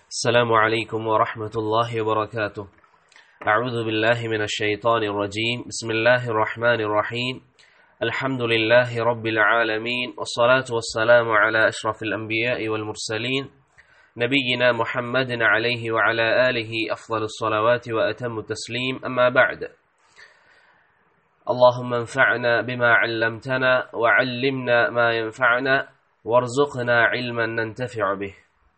السلام عليكم ورحمة الله وبركاته أعوذ بالله من الشيطان الرجيم بسم الله الرحمن الرحيم الحمد لله رب العالمين والصلاة والسلام على أشرف الأنبياء والمرسلين نبينا محمد عليه وعلى آله أفضل الصلوات وأتم التسليم أما بعد اللهم انفعنا بما علمتنا وعلمنا ما ينفعنا وارزقنا علما ننتفع به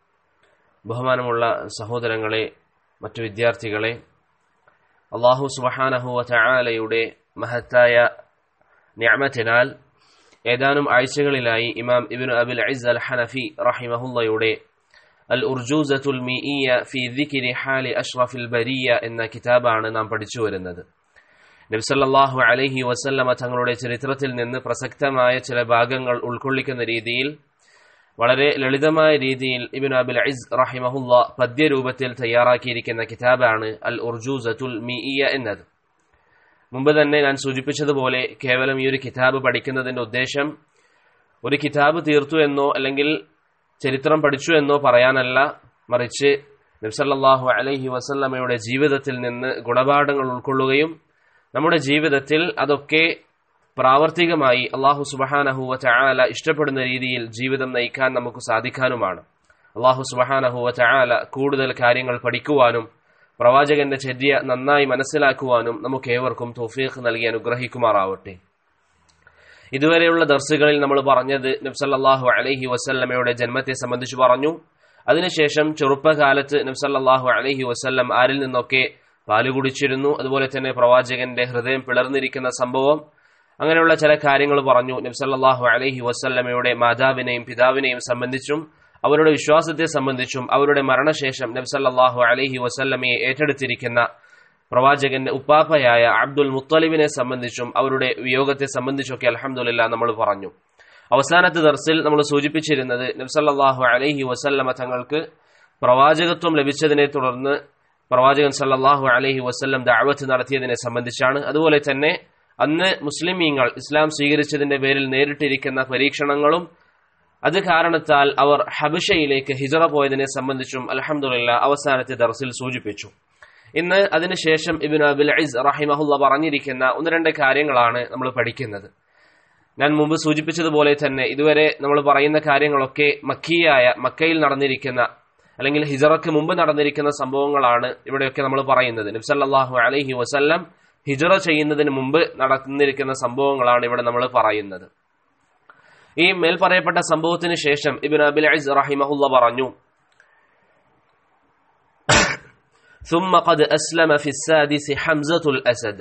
ബഹുമാനമുള്ള സഹോദരങ്ങളെ മറ്റു വിദ്യാർത്ഥികളെ അള്ളാഹു സുബഹാനഹുവ ചായാലയുടെ മഹത്തായ ഞാമത്തിനാൽ ഏതാനും ആഴ്ചകളിലായി Imam ibn Abul Iz al Hanafi റഹിമഹുല്ലയുടെ അൽ ഉർജൂസത്തുൽ മീഇയ ഫി ദിക്കിരി ഹാലി അഷ്റഫിൽ ബരിയ എന്ന കിതാബാണ് നാം പഠിച്ചു വരുന്നത് നബ്സല്ലാഹു അലഹി വസല്ലമ തങ്ങളുടെ ചരിത്രത്തിൽ നിന്ന് പ്രസക്തമായ ചില ഭാഗങ്ങൾ ഉൾക്കൊള്ളിക്കുന്ന രീതിയിൽ വളരെ ലളിതമായ രീതിയിൽ ഇബിൻ അബുൽ അസ് റഹിമഹുല്ല പദ്യരൂപത്തിൽ തയ്യാറാക്കിയിരിക്കുന്ന കിതാബാണ് അൽ ഉർജൂസത്തുൽ മീഇയ എന്നത് മുമ്പ് തന്നെ ഞാൻ സൂചിപ്പിച്ചതുപോലെ കേവലം ഈ ഒരു കിതാബ് പഠിക്കുന്നതിന്റെ ഉദ്ദേശം ഒരു കിതാബ് തീർത്തു എന്നോ അല്ലെങ്കിൽ ചരിത്രം പഠിച്ചു എന്നോ പറയാനല്ല മറിച്ച് നബ്സല്ലാഹു അലൈഹി വസല്ലമയുടെ ജീവിതത്തിൽ നിന്ന് ഗുണപാഠങ്ങൾ ഉൾക്കൊള്ളുകയും നമ്മുടെ ജീവിതത്തിൽ അതൊക്കെ പ്രാവർത്തികമായി അള്ളാഹു സുബഹാനഹുവ ചായാല ഇഷ്ടപ്പെടുന്ന രീതിയിൽ ജീവിതം നയിക്കാൻ നമുക്ക് സാധിക്കാനുമാണ് അള്ളാഹു സുബഹാനഹുവ ചായാല കൂടുതൽ കാര്യങ്ങൾ പഠിക്കുവാനും പ്രവാചകന്റെ ചര്യ നന്നായി മനസ്സിലാക്കുവാനും നമുക്ക് ഏവർക്കും തോഫീഖ് നൽകി അനുഗ്രഹിക്കുമാറാവട്ടെ ഇതുവരെയുള്ള ദർസുകളിൽ നമ്മൾ പറഞ്ഞത് നബ്സല്ലാഹു അലഹി വസല്ലമയുടെ ജന്മത്തെ സംബന്ധിച്ച് പറഞ്ഞു അതിനുശേഷം ചെറുപ്പകാലത്ത് നബ്സല്ലാഹു അലഹി വസല്ലം ആരിൽ നിന്നൊക്കെ പാല് കുടിച്ചിരുന്നു അതുപോലെ തന്നെ പ്രവാചകന്റെ ഹൃദയം പിളർന്നിരിക്കുന്ന സംഭവം അങ്ങനെയുള്ള ചില കാര്യങ്ങൾ പറഞ്ഞു നബ്സല്ലാഹു അലഹി വസല്ലമയുടെ മാതാവിനെയും പിതാവിനെയും സംബന്ധിച്ചും അവരുടെ വിശ്വാസത്തെ സംബന്ധിച്ചും അവരുടെ മരണശേഷം നബ്സല്ലാഹു അലഹി വസല്ലമയെ ഏറ്റെടുത്തിരിക്കുന്ന പ്രവാചകന്റെ ഉപ്പാപ്പയായ അബ്ദുൽ മുത്തലിബിനെ സംബന്ധിച്ചും അവരുടെ വിയോഗത്തെ സംബന്ധിച്ചൊക്കെ അലഹമുല്ല നമ്മൾ പറഞ്ഞു അവസാനത്തെ ദർസിൽ നമ്മൾ സൂചിപ്പിച്ചിരുന്നത് നബ്സല്ലാഹു അലഹി വസല്ലമ തങ്ങൾക്ക് പ്രവാചകത്വം ലഭിച്ചതിനെ തുടർന്ന് പ്രവാചകൻ സല്ലാഹു അലഹി വസ്ല്ലം ദാവത്ത് നടത്തിയതിനെ സംബന്ധിച്ചാണ് അതുപോലെ തന്നെ അന്ന് മുസ്ലിമീങ്ങൾ ഇസ്ലാം സ്വീകരിച്ചതിന്റെ പേരിൽ നേരിട്ടിരിക്കുന്ന പരീക്ഷണങ്ങളും അത് കാരണത്താൽ അവർ ഹബിഷയിലേക്ക് ഹിജറ പോയതിനെ സംബന്ധിച്ചും അലഹമുല്ല അവസാനത്തെ ദർസിൽ സൂചിപ്പിച്ചു ഇന്ന് അതിനുശേഷം ഇബിൻ അബുൽ അസ് റഹിമഹുല്ല പറഞ്ഞിരിക്കുന്ന ഒന്ന് രണ്ട് കാര്യങ്ങളാണ് നമ്മൾ പഠിക്കുന്നത് ഞാൻ മുമ്പ് സൂചിപ്പിച്ചതുപോലെ തന്നെ ഇതുവരെ നമ്മൾ പറയുന്ന കാര്യങ്ങളൊക്കെ മക്കിയായ മക്കയിൽ നടന്നിരിക്കുന്ന അല്ലെങ്കിൽ ഹിജറക്ക് മുമ്പ് നടന്നിരിക്കുന്ന സംഭവങ്ങളാണ് ഇവിടെയൊക്കെ നമ്മൾ പറയുന്നത് നബ്സല്ലാഹു അലഹി വസല്ലം ഹിജറ ചെയ്യുന്നതിന് മുമ്പ് നടന്നിരിക്കുന്ന സംഭവങ്ങളാണ് ഇവിടെ നമ്മൾ പറയുന്നത് ഈ മേൽ പറയപ്പെട്ട സംഭവത്തിന് ശേഷം ഇബിൻ അബിൽ അസ് റഹിമഹുല്ല പറഞ്ഞു ثم قد أسلم في السادس حمزة الأسد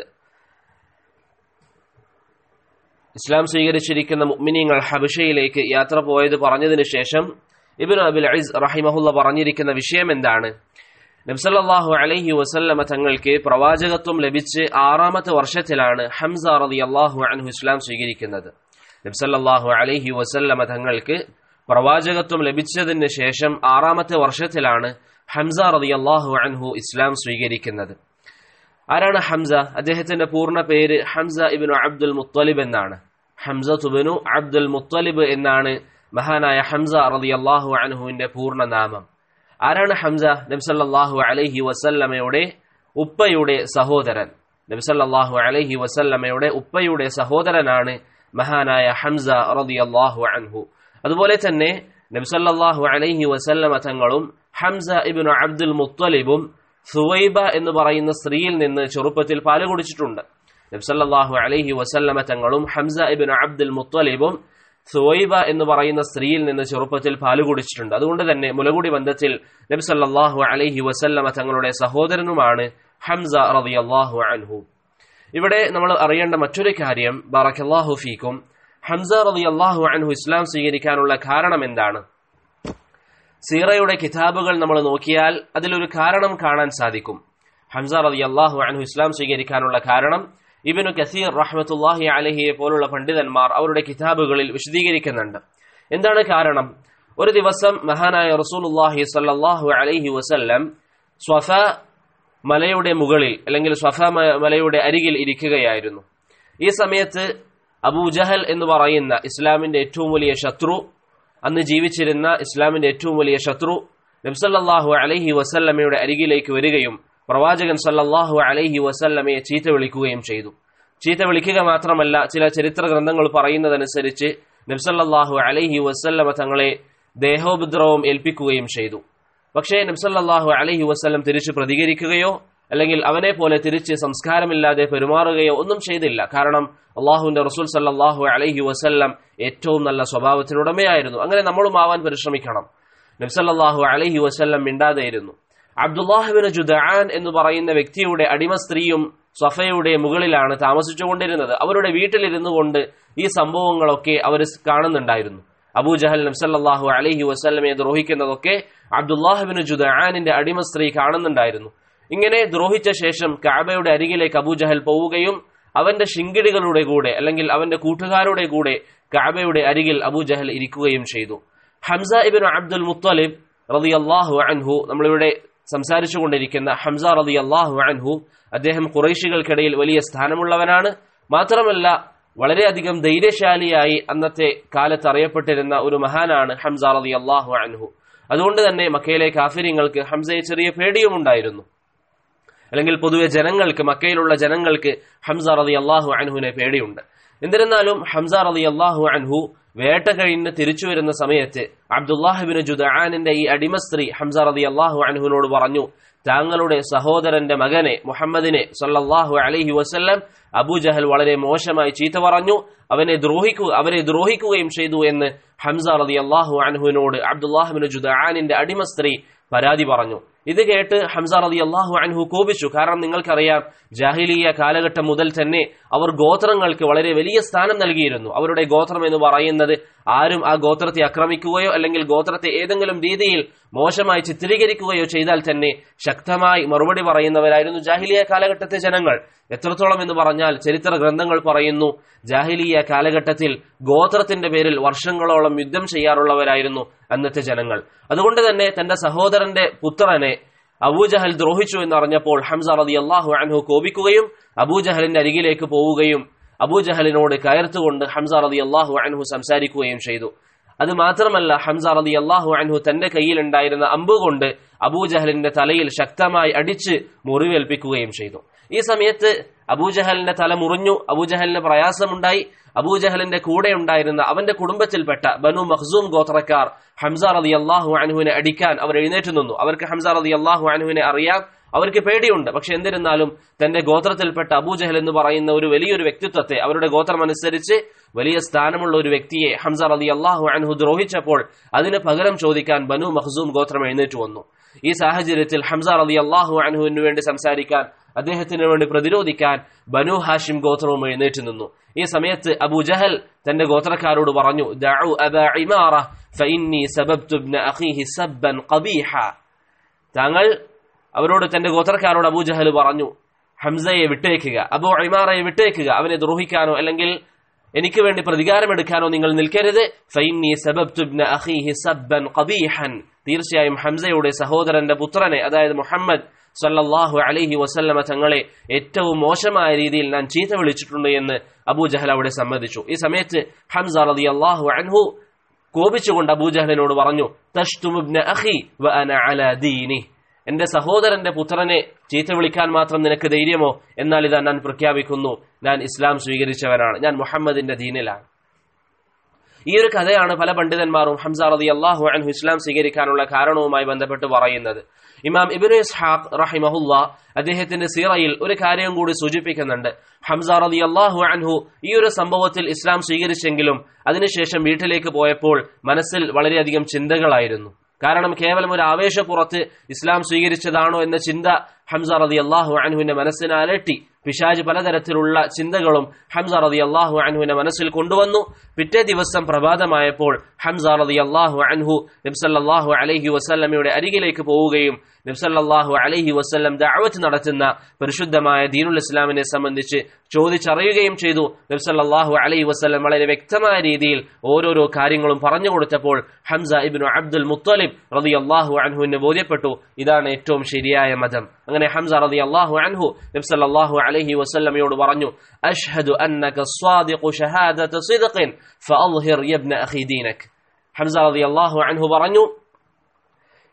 ഇസ്ലാം സ്വീകരിച്ചിരിക്കുന്ന മുഅ്മിനീങ്ങൾ ഹബഷയിലേക്ക് യാത്ര പോയത് പറഞ്ഞതിന് ശേഷം ഇബിൻ അബിൽ അസ് റഹിമഹുല്ല പറഞ്ഞിരിക്കുന്ന വിഷയം എന്താണ് നബ്സല്ലാഹു അലഹി വസല്ലമ തങ്ങൾക്ക് പ്രവാചകത്വം ലഭിച്ച് ആറാമത്തെ വർഷത്തിലാണ് ഹംസ റതി അള്ളാഹു അൻഹു ഇസ്ലാം സ്വീകരിക്കുന്നത് നബ്സല്ലാഹു അലഹി വസല്ലമ തങ്ങൾക്ക് പ്രവാചകത്വം ലഭിച്ചതിന് ശേഷം ആറാമത്തെ വർഷത്തിലാണ് ഹംസ റതി അള്ളാഹു അൻഹു ഇസ്ലാം സ്വീകരിക്കുന്നത് ആരാണ് ഹംസ അദ്ദേഹത്തിന്റെ പൂർണ്ണ പേര് ഹംസ ഇബിനു അബ്ദുൽ മുത്തലിബ് എന്നാണ് ഹംസ തുബിനു അബ്ദുൽ മുത്തലിബ് എന്നാണ് മഹാനായ ഹംസ റതി അള്ളാഹു അൻഹുവിന്റെ പൂർണ്ണ നാമം ആരാണ് ഹംസ നബ്സല്ലാഹു അലൈഹി വസല്ലമയുടെ ഉപ്പയുടെ സഹോദരൻ നബ്സല്ലാഹു അലൈഹി വസല്ലമയുടെ ഉപ്പയുടെ സഹോദരനാണ് മഹാനായ ഹംസ റതി അള്ളാഹു അൻഹു അതുപോലെ തന്നെ നബ്സല്ലാഹു അലൈഹി വസല്ലമ തങ്ങളും ഹംസ ഇബിനു അബ്ദുൽ മുത്തലിബും സുവൈബ എന്ന് പറയുന്ന സ്ത്രീയിൽ നിന്ന് ചെറുപ്പത്തിൽ പാല് കുടിച്ചിട്ടുണ്ട് നബ്സല്ലാഹു അലൈഹി വസല്ലമ തങ്ങളും ഹംസ ഇബിനു അബ്ദുൽ മുത്തലിബും സുവൈബ എന്ന് പറയുന്ന സ്ത്രീയിൽ നിന്ന് ചെറുപ്പത്തിൽ പാല് കുടിച്ചിട്ടുണ്ട് അതുകൊണ്ട് തന്നെ മുലകുടി ബന്ധത്തിൽ നബി സല്ലാഹു അലൈഹി വസല്ലമ തങ്ങളുടെ സഹോദരനുമാണ് ഹംസ റളിയല്ലാഹു അൻഹു ഇവിടെ നമ്മൾ അറിയേണ്ട മറ്റൊരു കാര്യം ബറക്കല്ലാഹു ഫീക്കും ഹംസ റളിയല്ലാഹു അൻഹു ഇസ്ലാം സ്വീകരിക്കാനുള്ള കാരണം എന്താണ് സീറയുടെ കിതാബുകൾ നമ്മൾ നോക്കിയാൽ അതിലൊരു കാരണം കാണാൻ സാധിക്കും ഹംസ റളിയല്ലാഹു അൻഹു ഇസ്ലാം സ്വീകരിക്കാനുള്ള കാരണം ഇബിനു കസീർ റഹ്മത്തുല്ലാഹി അലഹിയെ പോലുള്ള പണ്ഡിതന്മാർ അവരുടെ കിതാബുകളിൽ വിശദീകരിക്കുന്നുണ്ട് എന്താണ് കാരണം ഒരു ദിവസം മഹാനായ റസൂലുല്ലാഹി സല്ലാഹു അലൈഹി വസല്ലം സ്വഫ മലയുടെ മുകളിൽ അല്ലെങ്കിൽ സ്വഫ മലയുടെ അരികിൽ ഇരിക്കുകയായിരുന്നു ഈ സമയത്ത് അബൂജഹൽ എന്ന് പറയുന്ന ഇസ്ലാമിന്റെ ഏറ്റവും വലിയ ശത്രു അന്ന് ജീവിച്ചിരുന്ന ഇസ്ലാമിന്റെ ഏറ്റവും വലിയ ശത്രു നബ്സല്ലാഹു അലൈഹി വസല്ലമയുടെ അരികിലേക്ക് വരികയും പ്രവാചകൻ സല്ലല്ലാഹു അലൈഹി വസല്ലമയെ ചീത്ത വിളിക്കുകയും ചെയ്തു ചീത്ത വിളിക്കുക മാത്രമല്ല ചില ചരിത്ര ഗ്രന്ഥങ്ങൾ പറയുന്നതനുസരിച്ച് നബ്സല്ലാഹു അലൈഹി വസല്ലമ തങ്ങളെ ദേഹോപദ്രവം ഏൽപ്പിക്കുകയും ചെയ്തു പക്ഷേ നബ്സല്ലാഹു അലൈഹി വസല്ലം തിരിച്ചു പ്രതികരിക്കുകയോ അല്ലെങ്കിൽ അവനെ പോലെ തിരിച്ച് സംസ്കാരമില്ലാതെ പെരുമാറുകയോ ഒന്നും ചെയ്തില്ല കാരണം അള്ളാഹുവിന്റെ റസൂൽ സല്ലാഹു അലൈഹി വസല്ലം ഏറ്റവും നല്ല സ്വഭാവത്തിനുടമയായിരുന്നു അങ്ങനെ നമ്മളും ആവാൻ പരിശ്രമിക്കണം നബ്സല്ലാഹു അലൈഹി വസല്ലം മിണ്ടാതെയിരുന്നു അബ്ദുല്ലാഹുബിന് ജുദാൻ എന്ന് പറയുന്ന വ്യക്തിയുടെ അടിമ സ്ത്രീയും സഫയുടെ മുകളിലാണ് താമസിച്ചുകൊണ്ടിരുന്നത് അവരുടെ വീട്ടിലിരുന്നു കൊണ്ട് ഈ സംഭവങ്ങളൊക്കെ അവർ കാണുന്നുണ്ടായിരുന്നു അബൂജഹൽ നബ്സല്ലാഹു അലൈഹി വസ്ല്ലമയെ ദ്രോഹിക്കുന്നതൊക്കെ അബ്ദുല്ലാഹുബിന് ജുദാനിന്റെ അടിമ സ്ത്രീ കാണുന്നുണ്ടായിരുന്നു ഇങ്ങനെ ദ്രോഹിച്ച ശേഷം കാബയുടെ അരികിലേക്ക് അബൂജഹൽ പോവുകയും അവന്റെ ശിങ്കിടികളുടെ കൂടെ അല്ലെങ്കിൽ അവന്റെ കൂട്ടുകാരുടെ കൂടെ കാബയുടെ അരികിൽ അബൂജഹൽ ഇരിക്കുകയും ചെയ്തു ഹംസ ഇബിൻ അബ്ദുൽ മുത്തലിബ് റതി അള്ളാഹു അൻഹു നമ്മളിവിടെ സംസാരിച്ചുകൊണ്ടിരിക്കുന്ന ഹംസ റതി അള്ളാഹു അൻഹു അദ്ദേഹം കുറേശികൾക്കിടയിൽ വലിയ സ്ഥാനമുള്ളവനാണ് മാത്രമല്ല വളരെയധികം ധൈര്യശാലിയായി അന്നത്തെ കാലത്ത് അറിയപ്പെട്ടിരുന്ന ഒരു മഹാനാണ് ഹംസ റതി അള്ളാഹു അൻഹു അതുകൊണ്ട് തന്നെ മക്കയിലെ കാഫിര്യങ്ങൾക്ക് ഹംസയെ ചെറിയ പേടിയുമുണ്ടായിരുന്നു അല്ലെങ്കിൽ പൊതുവെ ജനങ്ങൾക്ക് മക്കയിലുള്ള ജനങ്ങൾക്ക് ഹംസ റതി അള്ളാഹു അൻഹുവിനെ പേടിയുണ്ട് എന്നിരുന്നാലും ഹംസ റതി അള്ളാഹു അൻഹു വേട്ട കഴിഞ്ഞ് തിരിച്ചു വരുന്ന സമയത്ത് അബ്ദുല്ലാഹിബിന് ജുദാനിന്റെ ഈ അടിമ സ്ത്രീ ഹംസ റതി അള്ളാഹു അൻഹുവിനോട് പറഞ്ഞു താങ്കളുടെ സഹോദരന്റെ മകനെ മുഹമ്മദിനെ സല്ലല്ലാഹു അലൈഹി വസല്ലം അബൂജഹൽ വളരെ മോശമായി ചീത്ത പറഞ്ഞു അവനെ ദ്രോഹിക്കുക അവരെ ദ്രോഹിക്കുകയും ചെയ്തു എന്ന് ഹംസ റതി അള്ളാഹു അൻഹുവിനോട് അബ്ദുല്ലാഹിബിന് ജുദാനിന്റെ അടിമ സ്ത്രീ പരാതി പറഞ്ഞു ഇത് കേട്ട് ഹംസ റതി അള്ളാഹു അൻഹു കോപിച്ചു കാരണം നിങ്ങൾക്കറിയാം ജാഹിലിയ കാലഘട്ടം മുതൽ തന്നെ അവർ ഗോത്രങ്ങൾക്ക് വളരെ വലിയ സ്ഥാനം നൽകിയിരുന്നു അവരുടെ ഗോത്രം എന്ന് പറയുന്നത് ആരും ആ ഗോത്രത്തെ ആക്രമിക്കുകയോ അല്ലെങ്കിൽ ഗോത്രത്തെ ഏതെങ്കിലും രീതിയിൽ മോശമായി ചിത്രീകരിക്കുകയോ ചെയ്താൽ തന്നെ ശക്തമായി മറുപടി പറയുന്നവരായിരുന്നു ജാഹിലിയ കാലഘട്ടത്തെ ജനങ്ങൾ എത്രത്തോളം എന്ന് പറഞ്ഞാൽ ചരിത്ര ഗ്രന്ഥങ്ങൾ പറയുന്നു ജാഹിലിയ കാലഘട്ടത്തിൽ ഗോത്രത്തിന്റെ പേരിൽ വർഷങ്ങളോളം യുദ്ധം ചെയ്യാറുള്ളവരായിരുന്നു അന്നത്തെ ജനങ്ങൾ അതുകൊണ്ട് തന്നെ തന്റെ സഹോദരന്റെ പുത്രനെ അബൂജഹൽ ദ്രോഹിച്ചു എന്നറിഞ്ഞപ്പോൾ ഹംസ റതി അള്ളാഹു അൻഹു കോപിക്കുകയും അബൂജഹലിന്റെ അരികിലേക്ക് പോവുകയും അബൂജഹലിനോട് കയർത്തുകൊണ്ട് ഹംസ റതി അള്ളാഹു അൻഹു സംസാരിക്കുകയും ചെയ്തു അത് മാത്രമല്ല ഹംസ റതി അള്ളാഹു അൻഹു തന്റെ കയ്യിലുണ്ടായിരുന്ന അമ്പ് കൊണ്ട് അബൂജഹലിന്റെ തലയിൽ ശക്തമായി അടിച്ച് മുറിവേൽപ്പിക്കുകയും ചെയ്തു ഈ സമയത്ത് അബൂജഹലിന്റെ തല മുറിഞ്ഞു അബൂജഹലിന് പ്രയാസമുണ്ടായി അബൂജഹലിന്റെ കൂടെ ഉണ്ടായിരുന്ന അവന്റെ കുടുംബത്തിൽപ്പെട്ട ബനു മഖ്സൂം ഗോത്രക്കാർ ഹംസ റതി അള്ളാഹു അൻഹുവിനെ അടിക്കാൻ അവർ എഴുന്നേറ്റ് നിന്നു അവർക്ക് ഹംസ റതി അള്ളാഹു അൻഹുവിനെ അറിയാം അവർക്ക് പേടിയുണ്ട് പക്ഷെ എന്നിരുന്നാലും തന്റെ ഗോത്രത്തിൽപ്പെട്ട അബൂജഹൽ എന്ന് പറയുന്ന ഒരു വലിയൊരു വ്യക്തിത്വത്തെ അവരുടെ ഗോത്രം അനുസരിച്ച് വലിയ സ്ഥാനമുള്ള ഒരു വ്യക്തിയെ ഹംസ റതി അള്ളാഹു അൻഹു ദ്രോഹിച്ചപ്പോൾ അതിന് പകരം ചോദിക്കാൻ ബനു മഖ്സൂം ഗോത്രം എഴുന്നേറ്റ് വന്നു ഈ സാഹചര്യത്തിൽ ഹംസ റതി അള്ളാഹു അൻഹുവിന് വേണ്ടി സംസാരിക്കാൻ അദ്ദേഹത്തിന് വേണ്ടി പ്രതിരോധിക്കാൻ ബനു ഹാഷിം ഗോത്രവും എഴുന്നേറ്റ് നിന്നു ഈ സമയത്ത് അബു ജഹൽ തന്റെ ഗോത്രക്കാരോട് പറഞ്ഞു ദഅു അബാ ഇമാറ ഫഇന്നി സബബ്തു ഇബ്ന അഖീഹി സബ്ബൻ ഖബീഹ താങ്കൾ അവരോട് തന്റെ ഗോത്രക്കാരോട് അബൂ ജഹൽ പറഞ്ഞു ഹംസയെ വിട്ടേക്കുക അബു ഇമാറയെ വിട്ടേക്കുക അവനെ ദ്രോഹിക്കാനോ അല്ലെങ്കിൽ എനിക്ക് വേണ്ടി പ്രതികാരമെടുക്കാനോ നിങ്ങൾ നിൽക്കരുത് ഫൈന്നി സബബ്തു ഇബ്ന അഖീഹി സബ്ബൻ ഖബീഹൻ തീർച്ചയായും ഹംസയുടെ സഹോദരന്റെ പുത്രനെ അതായത് മുഹമ്മദ് സല്ലല്ലാഹു അലൈഹി വസല്ലമ തങ്ങളെ ഏറ്റവും മോശമായ രീതിയിൽ ഞാൻ ചീത്ത വിളിച്ചിട്ടുണ്ട് എന്ന് അബൂജഹൽ അവിടെ സമ്മതിച്ചു ഈ സമയത്ത് ഹംസ റളിയല്ലാഹു അൻഹു കോപിച്ചുകൊണ്ട് അബൂജഹലിനോട് പറഞ്ഞു തഷ്തുമുബ്ന അഖി വ അന അലാ ദീനി എന്റെ സഹോദരന്റെ പുത്രനെ ചീത്ത വിളിക്കാൻ മാത്രം നിനക്ക് ധൈര്യമോ എന്നാൽ ഇതാ ഞാൻ പ്രഖ്യാപിക്കുന്നു ഞാൻ ഇസ്ലാം സ്വീകരിച്ചവനാണ് ഞാൻ മുഹമ്മദിന്റെ ദീനിലാണ് ഈ ഒരു കഥയാണ് പല പണ്ഡിതന്മാരും ഹംസ റതി അള്ളാഹു അൻഹു ഇസ്ലാം സ്വീകരിക്കാനുള്ള കാരണവുമായി ബന്ധപ്പെട്ട് പറയുന്നത് ഇമാം ഇബിനു ഇസ്ഹാഖ് റഹിമഹുല്ല അദ്ദേഹത്തിന്റെ സീറയിൽ ഒരു കാര്യം കൂടി സൂചിപ്പിക്കുന്നുണ്ട് ഹംസ റതി അള്ളാഹു അൻഹു ഈ ഒരു സംഭവത്തിൽ ഇസ്ലാം സ്വീകരിച്ചെങ്കിലും അതിനുശേഷം വീട്ടിലേക്ക് പോയപ്പോൾ മനസ്സിൽ വളരെയധികം ചിന്തകളായിരുന്നു കാരണം കേവലം ഒരു ആവേശപ്പുറത്ത് ഇസ്ലാം സ്വീകരിച്ചതാണോ എന്ന ചിന്ത ഹംസ റതി അള്ളാഹു അൻഹുവിന്റെ മനസ്സിനെ അലട്ടി പിശാജ് പലതരത്തിലുള്ള ചിന്തകളും ഹംസ റതി അള്ളാഹു അൻഹുവിന്റെ മനസ്സിൽ കൊണ്ടുവന്നു പിറ്റേ ദിവസം പ്രഭാതമായപ്പോൾ ഹംസ റതി അള്ളാഹു അൻഹു നബ്സല്ലാഹു അലൈഹി വസല്ലമയുടെ അരികിലേക്ക് പോവുകയും നബ്സല്ലാഹു അലൈഹി വസല്ലം ദഅവത്ത് നടത്തുന്ന പരിശുദ്ധമായ ദീനുൽ ഇസ്ലാമിനെ സംബന്ധിച്ച് ചോദിച്ചറിയുകയും ചെയ്തു നബ്സല്ലാഹു അലൈഹി വസല്ലം വളരെ വ്യക്തമായ രീതിയിൽ ഓരോരോ കാര്യങ്ങളും പറഞ്ഞു കൊടുത്തപ്പോൾ ഹംസ ഇബ്നു അബ്ദുൽ മുത്തലിബ് റതി അള്ളാഹു അൻഹുവിന് ബോധ്യപ്പെട്ടു ഇതാണ് ഏറ്റവും ശരിയായ മതം അങ്ങനെ ഹംസ റതി അള്ളാഹു അൻഹു നബ്സല്ലാഹു അലൈഹി വസല്ലമയോട് പറഞ്ഞു അഷ്ഹദു അന്നക സ്വാദിഖു ഷഹാദത സിദ്ഖിൻ ഫഅദ്ഹിർ യബ്ന അഖി ദീനക് ഹംസ റതി അള്ളാഹു അൻഹു പറഞ്ഞു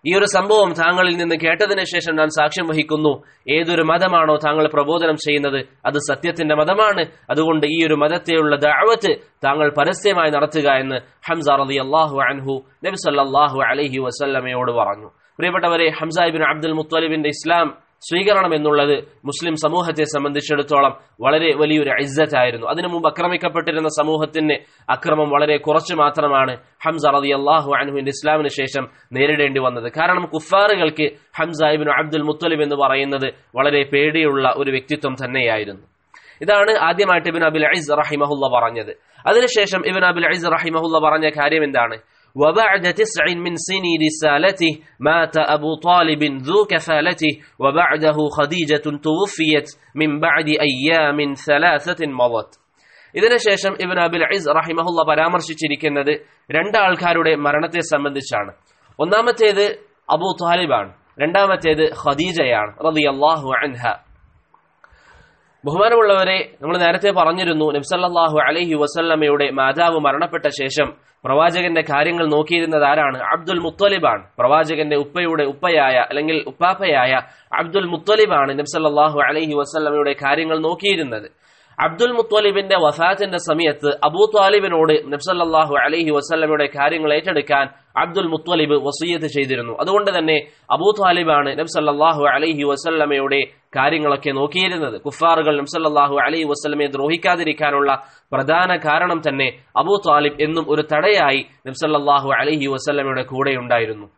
ഈ ഒരു സംഭവം താങ്കളിൽ നിന്ന് കേട്ടതിന് ശേഷം ഞാൻ സാക്ഷ്യം വഹിക്കുന്നു ഏതൊരു മതമാണോ താങ്കൾ പ്രബോധനം ചെയ്യുന്നത് അത് സത്യത്തിന്റെ മതമാണ് അതുകൊണ്ട് ഈ ഒരു മതത്തെയുള്ള ദഅവത്ത് താങ്കൾ പരസ്യമായി നടത്തുക എന്ന് ഹംസ റളി അള്ളാഹു അൻഹു നബി സല്ലല്ലാഹു അലൈഹി വസല്ലമയോട് പറഞ്ഞു പ്രിയപ്പെട്ടവരെ ഹംസ ഇബ്നു അബ്ദുൽ മുത്തലിബിന്റെ ഇസ്ലാം സ്വീകരണം എന്നുള്ളത് മുസ്ലിം സമൂഹത്തെ സംബന്ധിച്ചിടത്തോളം വളരെ വലിയൊരു ഇസ്സത്തായിരുന്നു അതിനു മുമ്പ് ആക്രമിക്കപ്പെട്ടിരുന്ന സമൂഹത്തിന് അക്രമം വളരെ കുറച്ച് മാത്രമാണ് ഹംസ റതി അള്ളാഹു അൻഹുവിന്റെ ഇസ്ലാമിന് ശേഷം നേരിടേണ്ടി വന്നത് കാരണം കുഫാറുകൾക്ക് ഹംസ ഇബിൻ അബ്ദുൽ മുത്തലിബ് എന്ന് പറയുന്നത് വളരെ പേടിയുള്ള ഒരു വ്യക്തിത്വം തന്നെയായിരുന്നു ഇതാണ് ആദ്യമായിട്ട് ഇബിൻ അബുൽ അയിസ് റഹിമഹുല്ല പറഞ്ഞത് അതിനുശേഷം ഇബിൻ അബുൽ അയിസ് റഹിമഹുല്ല പറഞ്ഞ കാര്യം എന്താണ് وبعد تسع من سني رسالته مات أبو طالب ذو كفالته وبعده خديجة توفيت من بعد أيام ثلاثة مضت ഇതിനുശേഷം ഇബൻ അബിൽ അയിസ് റഹിമഹുല്ല പരാമർശിച്ചിരിക്കുന്നത് രണ്ടാൾക്കാരുടെ മരണത്തെ സംബന്ധിച്ചാണ് ഒന്നാമത്തേത് അബൂ താലിബാണ് രണ്ടാമത്തേത് ഖദീജയാണ് റളിയല്ലാഹു അൻഹ ബഹുമാനമുള്ളവരെ നമ്മൾ നേരത്തെ പറഞ്ഞിരുന്നു നബ്സല്ലാഹു അലൈഹി വസല്ലമയുടെ മാതാവ് മരണപ്പെട്ട ശേഷം പ്രവാചകന്റെ കാര്യങ്ങൾ നോക്കിയിരുന്നത് ആരാണ് അബ്ദുൽ മുത്തലിബാണ് പ്രവാചകന്റെ ഉപ്പയുടെ ഉപ്പയായ അല്ലെങ്കിൽ ഉപ്പാപ്പയായ അബ്ദുൽ മുത്തലിബാണ് നബ്സല്ലാഹു അലൈഹി വസല്ലമയുടെ കാര്യങ്ങൾ നോക്കിയിരുന്നത് അബ്ദുൽ മുത്തലിബിന്റെ വഫാത്തിന്റെ സമയത്ത് അബൂ താലിബിനോട് നബ്സല്ലാഹു അലൈഹി വസല്ലമയുടെ കാര്യങ്ങൾ ഏറ്റെടുക്കാൻ അബ്ദുൽ മുത്തലിബ് വസീയത്ത് ചെയ്തിരുന്നു അതുകൊണ്ട് തന്നെ അബൂ താലിബാണ് നബ്സല്ലാഹു അലൈഹി വസല്ലമയുടെ കാര്യങ്ങളൊക്കെ നോക്കിയിരുന്നത് കുഫാറുകൾ നബ്സല്ലാഹു അലൈഹി വസ്ലമയെ ദ്രോഹിക്കാതിരിക്കാനുള്ള പ്രധാന കാരണം തന്നെ അബൂ താലിബ് എന്നും ഒരു തടയായി നബ്സല്ലാഹു അലൈഹി വസ്ലമയുടെ കൂടെ ഉണ്ടായിരുന്നു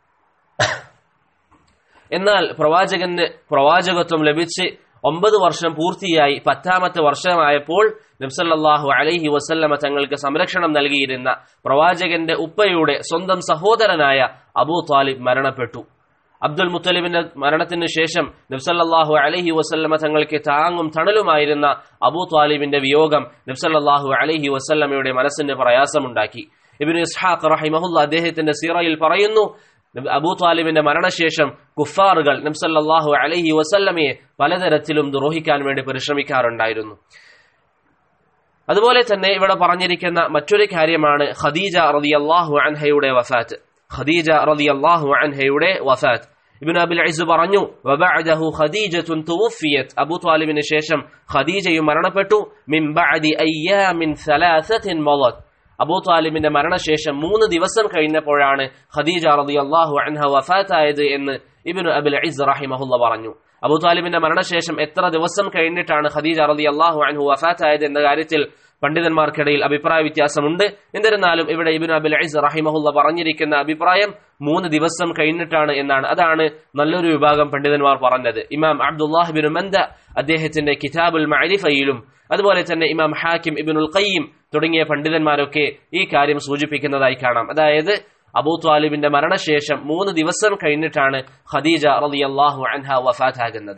എന്നാൽ പ്രവാചകന് പ്രവാചകത്വം ലഭിച്ച് ഒമ്പത് വർഷം പൂർത്തിയായി പത്താമത്തെ വർഷമായപ്പോൾ നബ്സല്ലാഹു അലൈഹി വസല്ലമ തങ്ങൾക്ക് സംരക്ഷണം നൽകിയിരുന്ന പ്രവാചകന്റെ ഉപ്പയുടെ സ്വന്തം സഹോദരനായ അബൂ താലിബ് മരണപ്പെട്ടു അബ്ദുൽ മുത്തലിബിന്റെ മരണത്തിന് ശേഷം നബ്സല്ലാഹു അലഹി വസല്ലമ തങ്ങൾക്ക് താങ്ങും തണലുമായിരുന്ന അബൂ താലിബിന്റെ വിയോഗം നബ്സല്ലാഹു അലഹി വസല്ലമയുടെ മനസ്സിന് പ്രയാസമുണ്ടാക്കി ഇബിൻ ഇസ്ഹാഖ് റഹിമഹുല്ല അദ്ദേഹത്തിന്റെ സീറയിൽ പറയുന്നു അബൂ താലിബിന്റെ മരണശേഷം കുഫാറുകൾ നബ്സല്ലാഹു അലഹി വസല്ലമയെ പലതരത്തിലും ദ്രോഹിക്കാൻ വേണ്ടി പരിശ്രമിക്കാറുണ്ടായിരുന്നു അതുപോലെ തന്നെ ഇവിടെ പറഞ്ഞിരിക്കുന്ന മറ്റൊരു കാര്യമാണ് ഖദീജ റളിയല്ലാഹു അൻഹയുടെ വഫാത്ത് ഖദീജ റളിയല്ലാഹു അൻഹയുടെ വഫാത്ത് ഇബ്നു അബിൽ ഇസ് പറഞ്ഞു വബഅദഹു ഖദീജത്തുൻ തുവഫിയത് അബൂ ത്വാലിബിന് ശേഷം ഖദീജയും മരണപ്പെട്ടു മിൻ ബഅദി അയ്യാമിൻ സലാസത്തിൻ മളത് അബൂ താലിബിന്റെ മരണശേഷം മൂന്ന് ദിവസം കഴിഞ്ഞപ്പോഴാണ് ഖദീജ റളിയല്ലാഹു അൻഹ വഫാത്തായത് എന്ന് ഇബ്നു അബിൽ ഇസ് റഹിമഹുല്ല പറഞ്ഞു അബൂ താലിബിന്റെ മരണശേഷം എത്ര ദിവസം കഴിഞ്ഞിട്ടാണ് ഖദീജ റളിയല്ലാഹു അൻഹു വഫാത്തായത് എന്ന കാര്യത്തിൽ പണ്ഡിതന്മാർക്കിടയിൽ അഭിപ്രായ വ്യത്യാസമുണ്ട് എന്നിരുന്നാലും ഇവിടെ ഇബിൻ അബിൽ ഐസ് റഹിമഹുല്ല പറഞ്ഞിരിക്കുന്ന അഭിപ്രായം മൂന്ന് ദിവസം കഴിഞ്ഞിട്ടാണ് എന്നാണ് അതാണ് നല്ലൊരു വിഭാഗം പണ്ഡിതന്മാർ പറഞ്ഞത് ഇമാം അബ്ദുല്ലാഹിബിൻ മന്ദ അദ്ദേഹത്തിന്റെ കിതാബുൽ മഅരിഫയിലും അതുപോലെ തന്നെ ഇമാം ഹാക്കിം ഇബിനുൽ ഖയ്യിം തുടങ്ങിയ പണ്ഡിതന്മാരൊക്കെ ഈ കാര്യം സൂചിപ്പിക്കുന്നതായി കാണാം അതായത് അബൂ ത്വാലിബിന്റെ മരണശേഷം മൂന്ന് ദിവസം കഴിഞ്ഞിട്ടാണ് ഖദീജ റളിയല്ലാഹു അൻഹ വഫാത്താകുന്നത്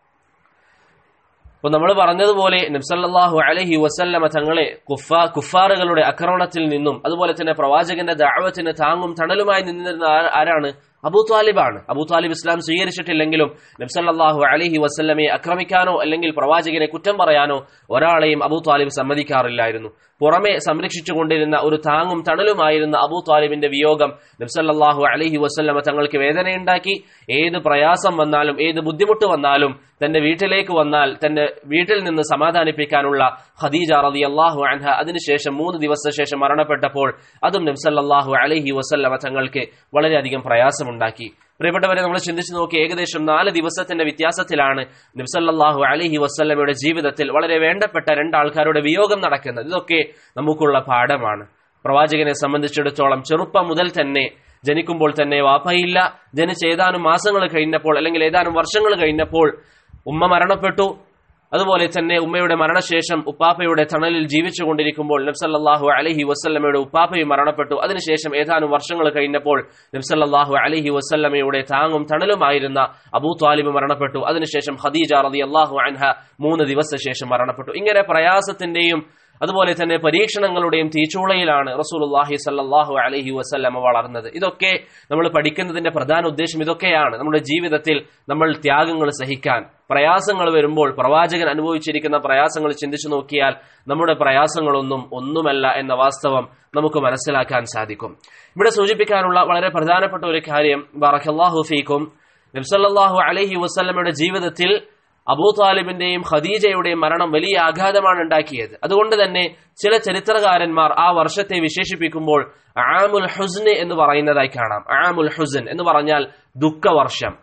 അപ്പൊ നമ്മൾ പറഞ്ഞതുപോലെ നബ്സല്ലാഹു അലഹി വസല്ലമ തങ്ങളെ കുഫാ കുഫാറുകളുടെ ആക്രമണത്തിൽ നിന്നും അതുപോലെ തന്നെ പ്രവാചകന്റെ ദാവത്തിന് താങ്ങും തണലുമായി നിന്നിരുന്ന ആരാണ് അബൂ താലിബാണ് അബൂ താലിബ് ഇസ്ലാം സ്വീകരിച്ചിട്ടില്ലെങ്കിലും നബ്സല്ലാഹു അലഹി വസല്ലമയെ ആക്രമിക്കാനോ അല്ലെങ്കിൽ പ്രവാചകനെ കുറ്റം പറയാനോ ഒരാളെയും അബൂ താലിബ് സമ്മതിക്കാറില്ലായിരുന്നു പുറമെ സംരക്ഷിച്ചുകൊണ്ടിരുന്ന ഒരു താങ്ങും തണലുമായിരുന്ന അബൂ താലിബിന്റെ വിയോഗം നബ്സല്ലാഹു അലഹി വസല്ലമ തങ്ങൾക്ക് വേദനയുണ്ടാക്കി ഏത് പ്രയാസം വന്നാലും ഏത് ബുദ്ധിമുട്ട് വന്നാലും തന്റെ വീട്ടിലേക്ക് വന്നാൽ തന്റെ വീട്ടിൽ നിന്ന് സമാധാനിപ്പിക്കാനുള്ള ഖദീജ റതി അള്ളാഹു അൻഹ അതിനുശേഷം മൂന്ന് ദിവസ ശേഷം മരണപ്പെട്ടപ്പോൾ അതും നബ്സല്ലാഹു അലഹി വസല്ലമ തങ്ങൾക്ക് വളരെയധികം പ്രയാസമുണ്ടാക്കി പ്രിയപ്പെട്ടവരെ നമ്മൾ ചിന്തിച്ചു നോക്കി ഏകദേശം നാല് ദിവസത്തിന്റെ വ്യത്യാസത്തിലാണ് നബ്സല്ലാഹു അലഹി വസ്ല്ലമയുടെ ജീവിതത്തിൽ വളരെ വേണ്ടപ്പെട്ട രണ്ടാൾക്കാരുടെ വിയോഗം നടക്കുന്നത് ഇതൊക്കെ നമുക്കുള്ള പാഠമാണ് പ്രവാചകനെ സംബന്ധിച്ചിടത്തോളം ചെറുപ്പം മുതൽ തന്നെ ജനിക്കുമ്പോൾ തന്നെ വാപ്പയില്ല ജനിച്ച് ഏതാനും മാസങ്ങൾ കഴിഞ്ഞപ്പോൾ അല്ലെങ്കിൽ ഏതാനും വർഷങ്ങൾ കഴിഞ്ഞപ്പോൾ ഉമ്മ മരണപ്പെട്ടു അതുപോലെ തന്നെ ഉമ്മയുടെ മരണശേഷം ഉപ്പാപ്പയുടെ തണലിൽ ജീവിച്ചുകൊണ്ടിരിക്കുമ്പോൾ നബ്സല്ലാഹു അലഹി വസ്ല്ലമയുടെ ഉപ്പാപ്പയും മരണപ്പെട്ടു അതിനുശേഷം ഏതാനും വർഷങ്ങൾ കഴിഞ്ഞപ്പോൾ നബ്സല്ലാഹു അലഹി വസ്ല്ലമയുടെ താങ്ങും തണലുമായിരുന്ന അബൂ താലിബ് മരണപ്പെട്ടു അതിനുശേഷം ഖദീജ റതി അള്ളാഹു അൻഹ മൂന്ന് ദിവസ ശേഷം മരണപ്പെട്ടു ഇങ്ങനെ പ്രയാസത്തിന്റെയും അതുപോലെ തന്നെ പരീക്ഷണങ്ങളുടെയും തീച്ചൂളയിലാണ് റസൂലുള്ളാഹി സല്ലല്ലാഹു അലൈഹി വസല്ലമ വളർന്നത് ഇതൊക്കെ നമ്മൾ പഠിക്കുന്നതിന്റെ പ്രധാന ഉദ്ദേശം ഇതൊക്കെയാണ് നമ്മുടെ ജീവിതത്തിൽ നമ്മൾ ത്യാഗങ്ങൾ സഹിക്കാൻ പ്രയാസങ്ങൾ വരുമ്പോൾ പ്രവാചകൻ അനുഭവിച്ചിരിക്കുന്ന പ്രയാസങ്ങൾ ചിന്തിച്ചു നോക്കിയാൽ നമ്മുടെ പ്രയാസങ്ങളൊന്നും ഒന്നുമല്ല എന്ന വാസ്തവം നമുക്ക് മനസ്സിലാക്കാൻ സാധിക്കും ഇവിടെ സൂചിപ്പിക്കാനുള്ള വളരെ പ്രധാനപ്പെട്ട ഒരു കാര്യം ബറഖല്ലാഹു ഫീക്കും നബ്സല്ലാഹു അലൈഹി വസല്ലമയുടെ ജീവിതത്തിൽ അബൂ താലിബിന്റെയും ഖദീജയുടെയും മരണം വലിയ ആഘാതമാണ് ഉണ്ടാക്കിയത് അതുകൊണ്ട് തന്നെ ചില ചരിത്രകാരന്മാർ ആ വർഷത്തെ വിശേഷിപ്പിക്കുമ്പോൾ ആമുൽ ഹുസ്ന് എന്ന് പറയുന്നതായി കാണാം ആമുൽ ഹുസൻ എന്ന് പറഞ്ഞാൽ ദുഃഖവർഷം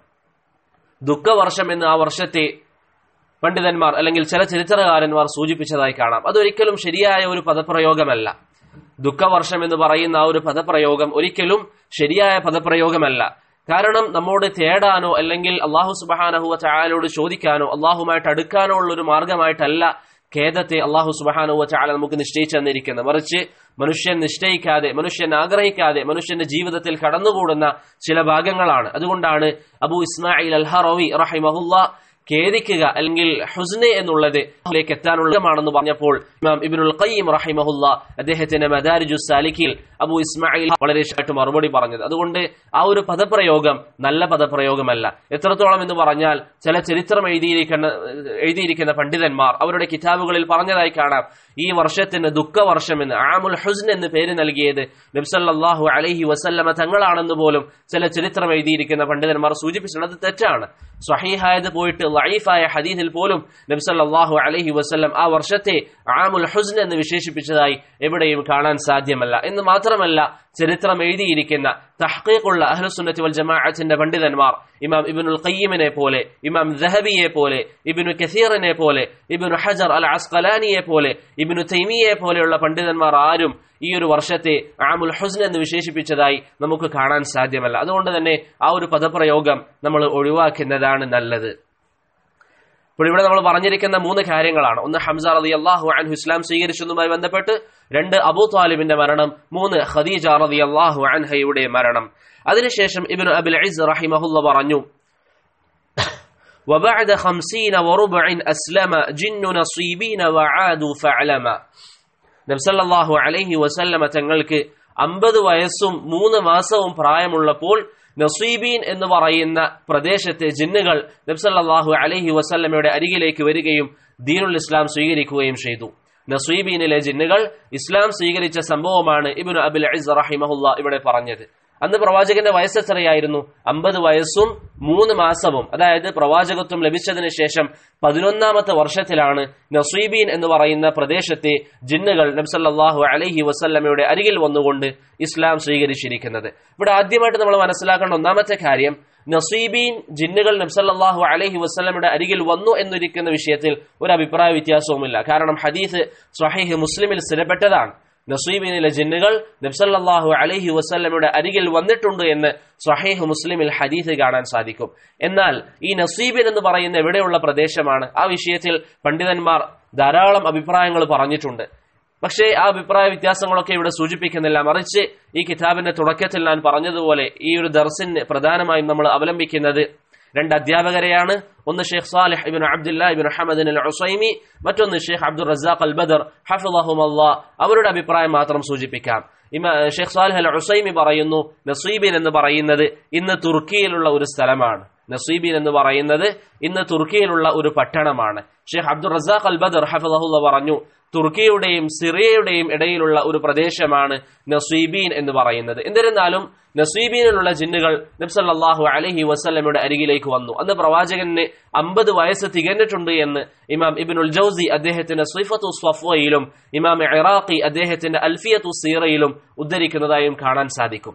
ദുഃഖവർഷം എന്ന് ആ വർഷത്തെ പണ്ഡിതന്മാർ അല്ലെങ്കിൽ ചില ചരിത്രകാരന്മാർ സൂചിപ്പിച്ചതായി കാണാം അതൊരിക്കലും ശരിയായ ഒരു പദപ്രയോഗമല്ല ദുഃഖവർഷം എന്ന് പറയുന്ന ആ ഒരു പദപ്രയോഗം ഒരിക്കലും ശരിയായ പദപ്രയോഗമല്ല കാരണം നമ്മോട് തേടാനോ അല്ലെങ്കിൽ അള്ളാഹു സുബഹാനഹുവ ചായാലോട് ചോദിക്കാനോ അള്ളാഹുമായിട്ട് അടുക്കാനോ ഉള്ള ഒരു മാർഗമായിട്ടല്ല ഖേദത്തെ അള്ളാഹു സുബഹാനുവ ചാല നമുക്ക് നിശ്ചയിച്ചു തന്നിരിക്കുന്നത് മറിച്ച് മനുഷ്യൻ നിശ്ചയിക്കാതെ മനുഷ്യൻ ആഗ്രഹിക്കാതെ മനുഷ്യന്റെ ജീവിതത്തിൽ കടന്നുകൂടുന്ന ചില ഭാഗങ്ങളാണ് അതുകൊണ്ടാണ് അബു ഇസ്മായിൽ അൽഹറവി റഹിമഹുല്ല ഖേദിക്കുക അല്ലെങ്കിൽ ഹുസ്നെ എന്നുള്ളത് ലേക്ക് എത്താനുള്ളതാണെന്ന് പറഞ്ഞപ്പോൾ ഇമാം ഇബിനുൽ ഖയ്യിം റഹിമഹുല്ല അദ്ദേഹത്തിന്റെ മദാരിജു സാലിഖിൽ അബു ഇസ്മായിൽ വളരെ ശായിട്ട് മറുപടി പറഞ്ഞത് അതുകൊണ്ട് ആ ഒരു പദപ്രയോഗം നല്ല പദപ്രയോഗമല്ല എത്രത്തോളം എന്ന് പറഞ്ഞാൽ ചില ചരിത്രം എഴുതിയിരിക്കുന്ന എഴുതിയിരിക്കുന്ന പണ്ഡിതന്മാർ അവരുടെ കിതാബുകളിൽ പറഞ്ഞതായി കാണാം ഈ വർഷത്തിന് ദുഃഖവർഷമെന്ന് ആമുൽ ഹുസ്ൻ എന്ന് പേര് നൽകിയത് നബ്സല്ലാഹു അലൈഹി വസല്ലമ തങ്ങളാണെന്ന് പോലും ചില ചരിത്രം എഴുതിയിരിക്കുന്ന പണ്ഡിതന്മാർ സൂചിപ്പിച്ചിട്ടുണ്ട് അത് തെറ്റാണ് സ്വഹീഹായത് പോയിട്ട് ലൈഫായ ഹദീദിൽ പോലും നബ്സല്ലാഹു അലൈഹി വസല്ലം ആ വർഷത്തെ ആമുൽ ഹുസ്ൻ എന്ന് വിശേഷിപ്പിച്ചതായി എവിടെയും കാണാൻ സാധ്യമല്ല എന്ന് മാത്രമല്ല ചരിത്രം എഴുതിയിരിക്കുന്ന തഹ്ഖീഖുള്ള അഹ്ലുസുന്നത്തി വൽ ജമാഅത്തിന്റെ പണ്ഡിതന്മാർ ഇമാം ഇബ്നുൽ ഖയ്യിമിനെ പോലെ ഇമാം ദഹബിയെ പോലെ ഇബ്നു കസീറിനെ പോലെ ഇബ്നു ഹജർ അൽ അസ്കലാനിയെ പോലെ ഇബ്നു തൈമിയെ പോലെയുള്ള പണ്ഡിതന്മാർ ആരും ഈ ഒരു വർഷത്തെ ആമുൽ ഹുസ്ൻ എന്ന് വിശേഷിപ്പിച്ചതായി നമുക്ക് കാണാൻ സാധ്യമല്ല അതുകൊണ്ട് തന്നെ ആ ഒരു പദപ്രയോഗം നമ്മൾ ഒഴിവാക്കുന്നതാണ് നല്ലത് ഇപ്പോൾ ഇവിടെ നമ്മൾ പറഞ്ഞിരിക്കുന്ന മൂന്ന് കാര്യങ്ങളാണ് ഒന്ന് ഹംസ റതി അള്ളാഹു അൻഹു ഇസ്ലാം സ്വീകരിച്ചതുമായി ബന്ധപ്പെട്ട് രണ്ട് അബൂ താലിബിന്റെ മരണം മൂന്ന് ഖദീജ റതി അള്ളാഹു അൻഹയുടെ മരണം അതിനുശേഷം ഇബിന് അബിൽ ഇസ് റഹിമഹുല്ല പറഞ്ഞു وبعد خمسين وربع أسلم جن نصيبين وعادوا فعلما നബ്സല്ലാഹു അലൈഹി വസല്ലമ തങ്ങൾക്ക് അമ്പത് വയസ്സും മൂന്ന് മാസവും പ്രായമുള്ളപ്പോൾ നസീബീൻ എന്ന് പറയുന്ന പ്രദേശത്തെ ജിന്നുകൾ നബ്സല്ലാഹു അലൈഹി വസല്ലമയുടെ അരികിലേക്ക് വരികയും ദീനുൽ ഇസ്ലാം സ്വീകരിക്കുകയും ചെയ്തു നസീബീനിലെ ജിന്നുകൾ ഇസ്ലാം സ്വീകരിച്ച സംഭവമാണ് ഇബിന് അബുൽ അസ് റഹിമഹുല്ല ഇവിടെ പറഞ്ഞത് അന്ന് പ്രവാചകന്റെ വയസ്സ് എത്രയായിരുന്നു അമ്പത് വയസ്സും മൂന്ന് മാസവും അതായത് പ്രവാചകത്വം ലഭിച്ചതിന് ശേഷം പതിനൊന്നാമത്തെ വർഷത്തിലാണ് നസീബീൻ എന്ന് പറയുന്ന പ്രദേശത്തെ ജിന്നുകൾ നബ്സല്ലാഹു അലഹി വസല്ലമയുടെ അരികിൽ വന്നുകൊണ്ട് ഇസ്ലാം സ്വീകരിച്ചിരിക്കുന്നത് ഇവിടെ ആദ്യമായിട്ട് നമ്മൾ മനസ്സിലാക്കേണ്ട ഒന്നാമത്തെ കാര്യം നസീബീൻ ജിന്നുകൾ നബ്സല്ലാഹു അലഹി വസ്ലമയുടെ അരികിൽ വന്നു എന്നിരിക്കുന്ന വിഷയത്തിൽ ഒരു അഭിപ്രായ വ്യത്യാസവുമില്ല കാരണം ഹദീസ് സ്വഹീഹ് മുസ്ലിമിൽ സ്ഥിരപ്പെട്ടതാണ് നസീബിനിലെ ജിന്നുകൾ നബ്സല്ലാഹു അലഹി വസ്ല്ലമയുടെ അരികിൽ വന്നിട്ടുണ്ട് എന്ന് സ്വഹീഹ് മുസ്ലിമിൽ ഹദീസ് കാണാൻ സാധിക്കും എന്നാൽ ഈ നസീബിൻ എന്ന് പറയുന്ന എവിടെയുള്ള പ്രദേശമാണ് ആ വിഷയത്തിൽ പണ്ഡിതന്മാർ ധാരാളം അഭിപ്രായങ്ങൾ പറഞ്ഞിട്ടുണ്ട് പക്ഷേ ആ അഭിപ്രായ വ്യത്യാസങ്ങളൊക്കെ ഇവിടെ സൂചിപ്പിക്കുന്നില്ല മറിച്ച് ഈ കിതാബിന്റെ തുടക്കത്തിൽ ഞാൻ പറഞ്ഞതുപോലെ ഈ ഒരു ദർസിന് പ്രധാനമായും നമ്മൾ അവലംബിക്കുന്നത് രണ്ട് അധ്യാപകരെയാണ് ഒന്ന് Sheikh Salih ibn Abdullah ibn Ahmad al Usaimi മറ്റൊന്ന് ഷെയ്ഖ് അബ്ദുൾ റസാഖ് അൽ ബദർ ഹഫുലഹുമല്ല അവരുടെ അഭിപ്രായം മാത്രം സൂചിപ്പിക്കാം ഇമ ഷെയ്ഖ് സാലിഹ് അൽ ഉസൈമി പറയുന്നു നസീബിൻ എന്ന് പറയുന്നത് ഇന്ന് തുർക്കിയിലുള്ള ഒരു സ്ഥലമാണ് നസീബിൻ എന്ന് പറയുന്നത് ഇന്ന് തുർക്കിയിലുള്ള ഒരു പട്ടണമാണ് ഷെയ്ഖ് അബ്ദുൾ റസാഖ് അൽ ബദർ ഹഫുലഹുല്ല പറഞ്ഞു തുർക്കിയുടെയും സിറിയയുടെയും ഇടയിലുള്ള ഒരു പ്രദേശമാണ് നസീബീൻ എന്ന് പറയുന്നത് എന്നിരുന്നാലും നസീബീനിലുള്ള ജിന്നുകൾ നബ്സല്ലാഹു അലഹി വസ്ല്ലമയുടെ അരികിലേക്ക് വന്നു അന്ന് പ്രവാചകന് അമ്പത് വയസ്സ് തികഞ്ഞിട്ടുണ്ട് എന്ന് ഇമാം ഇബിനുൽ ജൌസി അദ്ദേഹത്തിന്റെ സ്വൈഫത്തു സ്വഫയിലും ഇമാം ഇറാഖി അദ്ദേഹത്തിന്റെ അൽഫിയത്തു സീറയിലും ഉദ്ധരിക്കുന്നതായും കാണാൻ സാധിക്കും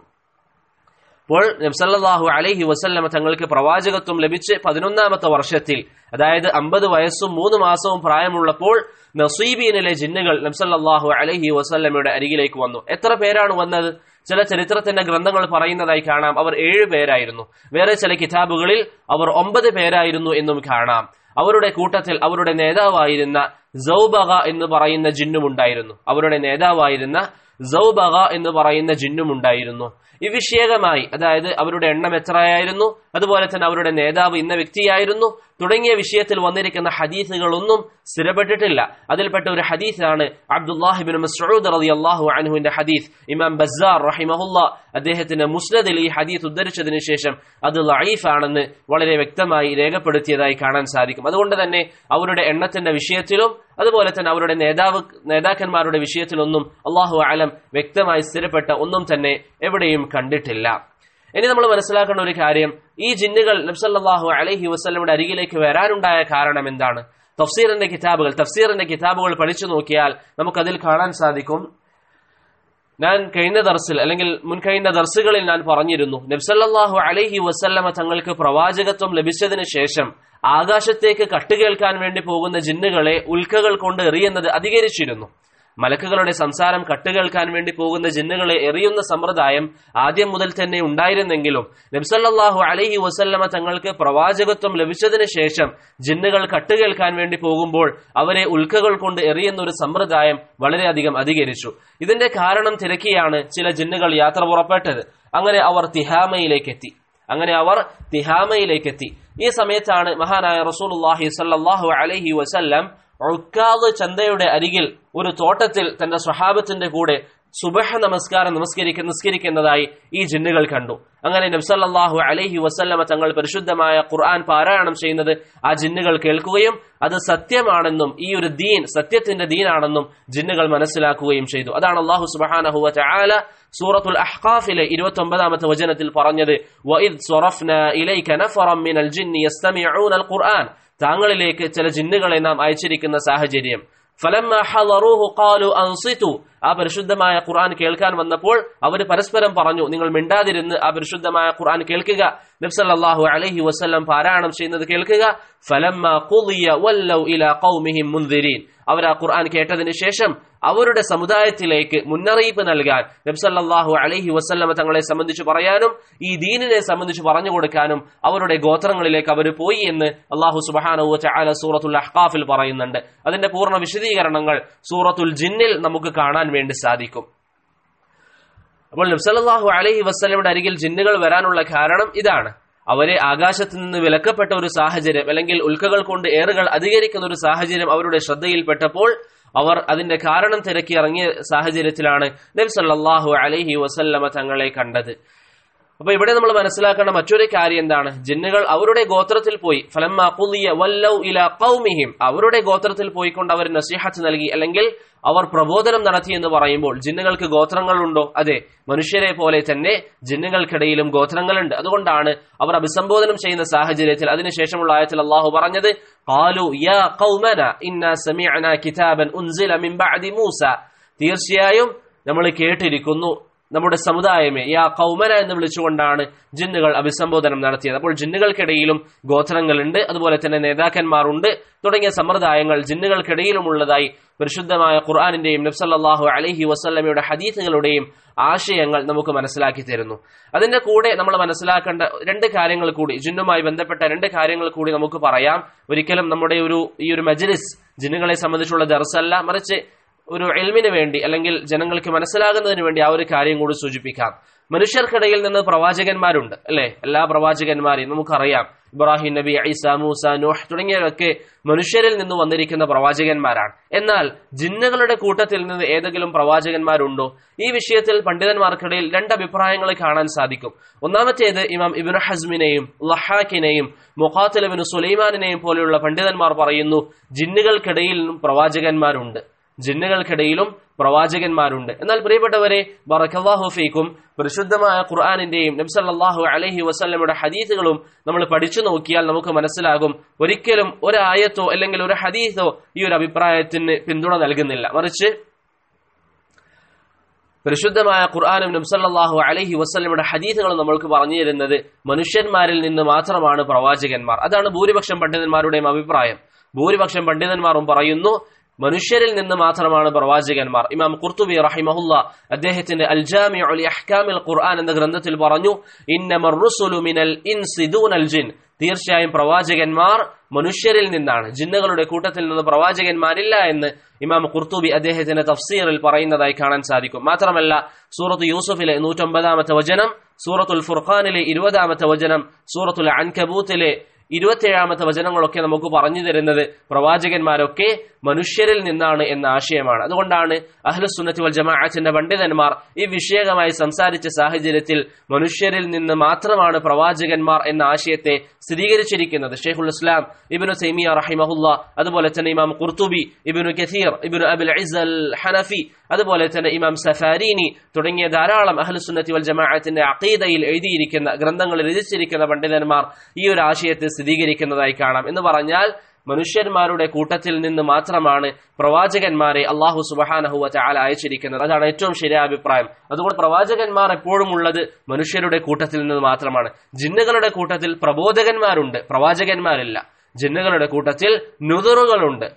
അപ്പോൾ നബ്സല്ലാഹു അലൈഹി വസല്ലമ തങ്ങൾക്ക് പ്രവാചകത്വം ലഭിച്ച് പതിനൊന്നാമത്തെ വർഷത്തിൽ അതായത് അമ്പത് വയസ്സും മൂന്ന് മാസവും പ്രായമുള്ളപ്പോൾ നസീബീനിലെ ജിന്നുകൾ നബ്സല്ലാഹു അലൈഹി വസല്ലമയുടെ അരികിലേക്ക് വന്നു എത്ര പേരാണ് വന്നത് ചില ചരിത്രത്തിന്റെ ഗ്രന്ഥങ്ങൾ പറയുന്നതായി കാണാം അവർ ഏഴ് പേരായിരുന്നു വേറെ ചില കിതാബുകളിൽ അവർ ഒമ്പത് പേരായിരുന്നു എന്നും കാണാം അവരുടെ കൂട്ടത്തിൽ അവരുടെ നേതാവായിരുന്ന സൗബക എന്ന് പറയുന്ന ജിന്നുമുണ്ടായിരുന്നു അവരുടെ നേതാവായിരുന്ന സൗബക എന്ന് പറയുന്ന ജിന്നുമുണ്ടായിരുന്നു ഈ വിഷയകമായി അതായത് അവരുടെ എണ്ണം എത്രയായിരുന്നു അതുപോലെ തന്നെ അവരുടെ നേതാവ് ഇന്ന വ്യക്തിയായിരുന്നു തുടങ്ങിയ വിഷയത്തിൽ വന്നിരിക്കുന്ന ഹദീസുകളൊന്നും സ്ഥിരപ്പെട്ടിട്ടില്ല അതിൽപ്പെട്ട ഒരു ഹദീസാണ് അബ്ദുല്ലാഹിബിൻ മസ്ഊദ് റളിയല്ലാഹു അൻഹുവിന്റെ ഹദീസ് ഇമാം ബസാർ റഹിമഹുല്ല അദ്ദേഹത്തിന്റെ മുസ്നദിൽ ഈ ഹദീസ് ഉദ്ധരിച്ചതിന് ശേഷം അത് ലഈഫാണെന്ന് വളരെ വ്യക്തമായി രേഖപ്പെടുത്തിയതായി കാണാൻ സാധിക്കും അതുകൊണ്ട് തന്നെ അവരുടെ എണ്ണത്തിന്റെ വിഷയത്തിലും അതുപോലെ തന്നെ അവരുടെ നേതാവ് നേതാക്കന്മാരുടെ വിഷയത്തിലൊന്നും അള്ളാഹു ആലം വ്യക്തമായി സ്ഥിരപ്പെട്ട ഒന്നും തന്നെ എവിടെയും കണ്ടിട്ടില്ല ഇനി നമ്മൾ മനസ്സിലാക്കേണ്ട ഒരു കാര്യം ഈ ജിന്നുകൾ നബ്സല്ലാഹു അലഹി വസ്ലമിയുടെ അരികിലേക്ക് വരാനുണ്ടായ കാരണം എന്താണ് തഫ്സീറിന്റെ കിതാബുകൾ തഫ്സീറിന്റെ കിതാബുകൾ പഠിച്ചു നോക്കിയാൽ നമുക്കതിൽ കാണാൻ സാധിക്കും ഞാൻ കഴിഞ്ഞ ദർസിൽ അല്ലെങ്കിൽ മുൻകഴിഞ്ഞ ദർസുകളിൽ ഞാൻ പറഞ്ഞിരുന്നു നബ്സല്ലാഹു അലഹി വസല്ലമ തങ്ങൾക്ക് പ്രവാചകത്വം ലഭിച്ചതിന് ശേഷം ആകാശത്തേക്ക് കട്ടുകേൾക്കാൻ വേണ്ടി പോകുന്ന ജിന്നുകളെ ഉൽക്കകൾ കൊണ്ട് എറിയുന്നത് അധികരിച്ചിരുന്നു മലക്കുകളുടെ സംസാരം കട്ടുകേൾക്കാൻ വേണ്ടി പോകുന്ന ജിന്നുകളെ എറിയുന്ന സമ്പ്രദായം ആദ്യം മുതൽ തന്നെ ഉണ്ടായിരുന്നെങ്കിലും നബ്സല്ലാഹു അലഹി വസല്ലമ തങ്ങൾക്ക് പ്രവാചകത്വം ലഭിച്ചതിന് ശേഷം ജിന്നുകൾ കട്ടുകേൾക്കാൻ വേണ്ടി പോകുമ്പോൾ അവരെ ഉൽക്കകൾ കൊണ്ട് എറിയുന്ന ഒരു സമ്പ്രദായം വളരെയധികം അധികരിച്ചു ഇതിന്റെ കാരണം തിരക്കിയാണ് ചില ജിന്നുകൾ യാത്ര പുറപ്പെട്ടത് അങ്ങനെ അവർ തിഹാമയിലേക്ക് എത്തി അങ്ങനെ അവർ തിഹാമയിലേക്ക് എത്തി ഈ സമയത്താണ് മഹാനായ റസൂലുള്ളാഹി സല്ലല്ലാഹു അലൈഹി വസല്ലം ഉക്കാദ് ചന്തയുടെ അരികിൽ ഒരു തോട്ടത്തിൽ തന്റെ സ്വഹാബത്തിന്റെ കൂടെ സുബഹ നമസ്കാരം നമസ്കരിക്ക നിസ്കരിക്കുന്നതായി ഈ ജിന്നുകൾ കണ്ടു അങ്ങനെ നബ്സല്ലാഹു അലൈഹി വസല്ലമ തങ്ങൾ പരിശുദ്ധമായ ഖുർആൻ പാരായണം ചെയ്യുന്നത് ആ ജിന്നുകൾ കേൾക്കുകയും അത് സത്യമാണെന്നും ഈ ഒരു ദീൻ സത്യത്തിന്റെ ദീനാണെന്നും ജിന്നുകൾ മനസ്സിലാക്കുകയും ചെയ്തു അതാണ് അള്ളാഹു സുബഹാനഹു വതആല സൂറത്തുൽ അഹ്ഖാഫിലെ ഇരുപത്തി ഒമ്പതാമത്തെ വചനത്തിൽ പറഞ്ഞത് വഇദ് സ്വറഫ്ന ഇലൈക നഫറം മിനൽ ജിന്നി യസ്തമിഊനൽ ഖുർആൻ താങ്കളിലേക്ക് ചില ജിന്നുകളെ നാം അയച്ചിരിക്കുന്ന സാഹചര്യം ഫലമ്മ ഹളറൂഹു ഖാലു അൻസിതു ആ പരിശുദ്ധമായ ഖുർആൻ കേൾക്കാൻ വന്നപ്പോൾ അവർ പരസ്പരം പറഞ്ഞു നിങ്ങൾ മിണ്ടാതിരുന്ന് ആ പരിശുദ്ധമായ ഖുർആൻ കേൾക്കുക നബ്സല്ലാഹു അലൈഹി വസല്ലം പാരായണം ചെയ്യുന്നത് കേൾക്കുക ഫലമ്മ ഖുദിയ വല്ലൗ ഇലാ ഖൗമിഹിം മുൻദിരീൻ അവർ ആ ഖുർആൻ കേട്ടതിന് ശേഷം അവരുടെ സമുദായത്തിലേക്ക് മുന്നറിയിപ്പ് നൽകാൻ നബ്സല്ലാഹു അലൈഹി വസല്ലമ തങ്ങളെ സംബന്ധിച്ച് പറയാനും ഈ ദീനിനെ സംബന്ധിച്ച് പറഞ്ഞു കൊടുക്കാനും അവരുടെ ഗോത്രങ്ങളിലേക്ക് അവർ പോയി എന്ന് അള്ളാഹു സുബാനു ചാല സൂറത്തുൽ അഹ്കാഫിൽ പറയുന്നുണ്ട് അതിന്റെ പൂർണ്ണ വിശദീകരണങ്ങൾ സൂറത്തുൽ ജിന്നിൽ നമുക്ക് കാണാൻ വേണ്ടി സാധിക്കും അപ്പോൾ നബ്സല്ലാഹു അലൈഹി വസ്ലമിയുടെ അരികിൽ ജിന്നുകൾ വരാനുള്ള കാരണം ഇതാണ് അവരെ ആകാശത്ത് നിന്ന് വിലക്കപ്പെട്ട ഒരു സാഹചര്യം അല്ലെങ്കിൽ ഉൽക്കകൾ കൊണ്ട് ഏറുകൾ അധികരിക്കുന്ന ഒരു സാഹചര്യം അവരുടെ ശ്രദ്ധയിൽപ്പെട്ടപ്പോൾ അവർ അതിന്റെ കാരണം തിരക്കി ഇറങ്ങിയ സാഹചര്യത്തിലാണ് നബി സല്ലാഹു അലൈഹി വസല്ലമ തങ്ങളെ കണ്ടത് അപ്പൊ ഇവിടെ നമ്മൾ മനസ്സിലാക്കേണ്ട മറ്റൊരു കാര്യം എന്താണ് ജിന്നുകൾ അവരുടെ ഗോത്രത്തിൽ പോയി ഫലമ്മ ഖുദിയ വല്ലൗ ഇല ഖൗമിഹിം അവരുടെ ഗോത്രത്തിൽ പോയിക്കൊണ്ട് അവർ നസീഹത്ത് നൽകി അല്ലെങ്കിൽ അവർ പ്രബോധനം നടത്തി എന്ന് പറയുമ്പോൾ ജിന്നുകൾക്ക് ഗോത്രങ്ങളുണ്ടോ അതെ മനുഷ്യരെ പോലെ തന്നെ ജിന്നുകൾക്കിടയിലും ഗോത്രങ്ങളുണ്ട് അതുകൊണ്ടാണ് അവർ അഭിസംബോധനം ചെയ്യുന്ന സാഹചര്യത്തിൽ അതിനുശേഷമുള്ള ആയത്തിൽ അള്ളാഹു പറഞ്ഞത് ഖാലു യാ ഖൗമന ഇന്ന സമീഅന കിതാബൻ ഉൻസില മിൻ ബഅദി മൂസ തീർച്ചയായും നമ്മൾ കേട്ടിരിക്കുന്നു നമ്മുടെ സമുദായമേ യാ കൗമന എന്ന് വിളിച്ചുകൊണ്ടാണ് ജിന്നുകൾ അഭിസംബോധനം നടത്തിയത് അപ്പോൾ ജിന്നുകൾക്കിടയിലും ഗോത്രങ്ങളുണ്ട് അതുപോലെ തന്നെ നേതാക്കന്മാരുണ്ട് തുടങ്ങിയ സമ്പ്രദായങ്ങൾ ജിന്നുകൾക്കിടയിലുമുള്ളതായി പരിശുദ്ധമായ ഖുർആാനിന്റെയും നബ്സല്ലാഹു അലഹി വസ്ല്ലമയുടെ ഹദീസുകളുടെയും ആശയങ്ങൾ നമുക്ക് മനസ്സിലാക്കി തരുന്നു അതിന്റെ കൂടെ നമ്മൾ മനസ്സിലാക്കേണ്ട രണ്ട് കാര്യങ്ങൾ കൂടി ജിന്നുമായി ബന്ധപ്പെട്ട രണ്ട് കാര്യങ്ങൾ കൂടി നമുക്ക് പറയാം ഒരിക്കലും നമ്മുടെ ഒരു ഈ ഒരു മജ്ലിസ് ജിന്നുകളെ സംബന്ധിച്ചുള്ള ദർസല്ല മറിച്ച് ഒരു എൽമിന് വേണ്ടി അല്ലെങ്കിൽ ജനങ്ങൾക്ക് മനസ്സിലാകുന്നതിന് വേണ്ടി ആ ഒരു കാര്യം കൂടി സൂചിപ്പിക്കാം മനുഷ്യർക്കിടയിൽ നിന്ന് പ്രവാചകന്മാരുണ്ട് അല്ലെ എല്ലാ പ്രവാചകന്മാരെയും നമുക്കറിയാം ഇബ്രാഹിം നബി ഐസ മൂസ നൂഹ് തുടങ്ങിയവരൊക്കെ മനുഷ്യരിൽ നിന്ന് വന്നിരിക്കുന്ന പ്രവാചകന്മാരാണ് എന്നാൽ ജിന്നുകളുടെ കൂട്ടത്തിൽ നിന്ന് ഏതെങ്കിലും പ്രവാചകന്മാരുണ്ടോ ഈ വിഷയത്തിൽ പണ്ഡിതന്മാർക്കിടയിൽ രണ്ട് അഭിപ്രായങ്ങൾ കാണാൻ സാധിക്കും ഒന്നാമത്തേത് ഇമാം ഇബിൻ ഹസ്മിനെയും ലഹാക്കിനെയും മുഖാത്തലബിൻ സുലൈമാനിനെയും പോലെയുള്ള പണ്ഡിതന്മാർ പറയുന്നു ജിന്നുകൾക്കിടയിൽ നിന്നും പ്രവാചകന്മാരുണ്ട് ജിന്നുകൾക്കിടയിലും പ്രവാചകന്മാരുണ്ട് എന്നാൽ പ്രിയപ്പെട്ടവരെ ബറക്കല്ലാഹു ഫീക്കും പരിശുദ്ധമായ ഖുർആാനിന്റെയും നബ്സല്ലാഹു അലഹി വസ്ല്ലമയുടെ ഹദീസുകളും നമ്മൾ പഠിച്ചു നോക്കിയാൽ നമുക്ക് മനസ്സിലാകും ഒരിക്കലും ഒരു ആയത്തോ അല്ലെങ്കിൽ ഒരു ഹദീസോ ഈ ഒരു അഭിപ്രായത്തിന് പിന്തുണ നൽകുന്നില്ല മറിച്ച് പരിശുദ്ധമായ ഖുർആാനും നബ്സല്ലാഹു അലഹി വസ്ലമയുടെ ഹദീസുകളും നമ്മൾക്ക് പറഞ്ഞു തരുന്നത് മനുഷ്യന്മാരിൽ നിന്ന് മാത്രമാണ് പ്രവാചകന്മാർ അതാണ് ഭൂരിപക്ഷം പണ്ഡിതന്മാരുടെയും അഭിപ്രായം ഭൂരിപക്ഷം പണ്ഡിതന്മാരും പറയുന്നു മനുഷ്യരിൽ നിന്ന് മാത്രമാണ് പ്രവാചകന്മാർ ഇമാം ഖുർത്തുബി റഹിമഹുല്ല അദ്ദേഹത്തിന്റെ അൽജാമി അഹ്കാമിൽ ഖുർആൻ എന്ന ഗ്രന്ഥത്തിൽ പറഞ്ഞു ഇന്നമർ റുസുലു മിനൽ ഇൻസി ദൂനൽ ജിൻ തീർച്ചയായും പ്രവാചകന്മാർ മനുഷ്യരിൽ നിന്നാണ് ജിന്നുകളുടെ കൂട്ടത്തിൽ നിന്ന് പ്രവാചകന്മാരില്ല എന്ന് ഇമാം ഖുർത്തുബി അദ്ദേഹത്തിന്റെ തഫ്സീറിൽ പറയുന്നതായി കാണാൻ സാധിക്കും മാത്രമല്ല സൂറത്ത് യൂസുഫിലെ നൂറ്റൊമ്പതാമത്തെ വചനം സൂറത്തുൽ ഫുർഖാനിലെ ഇരുപതാമത്തെ വചനം സൂറത്തുൽ അൻകബൂത്തിലെ ഇരുപത്തിയേഴാമത്തെ വചനങ്ങളൊക്കെ നമുക്ക് പറഞ്ഞു തരുന്നത് പ്രവാചകന്മാരൊക്കെ മനുഷ്യരിൽ നിന്നാണ് എന്ന ആശയമാണ് അതുകൊണ്ടാണ് അഹ്ലുസുന്നത്തി വൽ ജമാഅത്തിന്റെ പണ്ഡിതന്മാർ ഈ വിഷയകമായി സംസാരിച്ച സാഹചര്യത്തിൽ മനുഷ്യരിൽ നിന്ന് മാത്രമാണ് പ്രവാചകന്മാർ എന്ന ആശയത്തെ സ്ഥിരീകരിച്ചിരിക്കുന്നത് ഷെയ്ഖുൽ ഇസ്ലാം ഇബിനു സൈമിയ റഹിമഹുല്ല അതുപോലെ തന്നെ ഇമാം ഖുർത്തുബി ഇബിനു കസീർ ഇബിനു അബുൽ ഇസൽ ഹനഫി അതുപോലെ തന്നെ ഇമാം സഫാരീനി തുടങ്ങിയ ധാരാളം അഹ്ലുസുന്നത്തി വൽ ജമാഅത്തിന്റെ അഖീദയിൽ എഴുതിയിരിക്കുന്ന ഗ്രന്ഥങ്ങളിൽ രചിച്ചിരിക്കുന്ന പണ്ഡിതന്മാർ ഈ ഒരു ആശയത്തെ സ്ഥിരീകരിക്കുന്നതായി കാണാം എന്ന് പറഞ്ഞാൽ മനുഷ്യന്മാരുടെ കൂട്ടത്തിൽ നിന്ന് മാത്രമാണ് പ്രവാചകന്മാരെ അള്ളാഹു സുബഹാനഹുവ ചാല അയച്ചിരിക്കുന്നത് അതാണ് ഏറ്റവും ശരിയായ അഭിപ്രായം അതുകൊണ്ട് പ്രവാചകന്മാർ എപ്പോഴും ഉള്ളത് മനുഷ്യരുടെ കൂട്ടത്തിൽ നിന്ന് മാത്രമാണ് ജിന്നുകളുടെ കൂട്ടത്തിൽ പ്രബോധകന്മാരുണ്ട് പ്രവാചകന്മാരില്ല ജിന്നുകളുടെ കൂട്ടത്തിൽ നുതറുകളുണ്ട്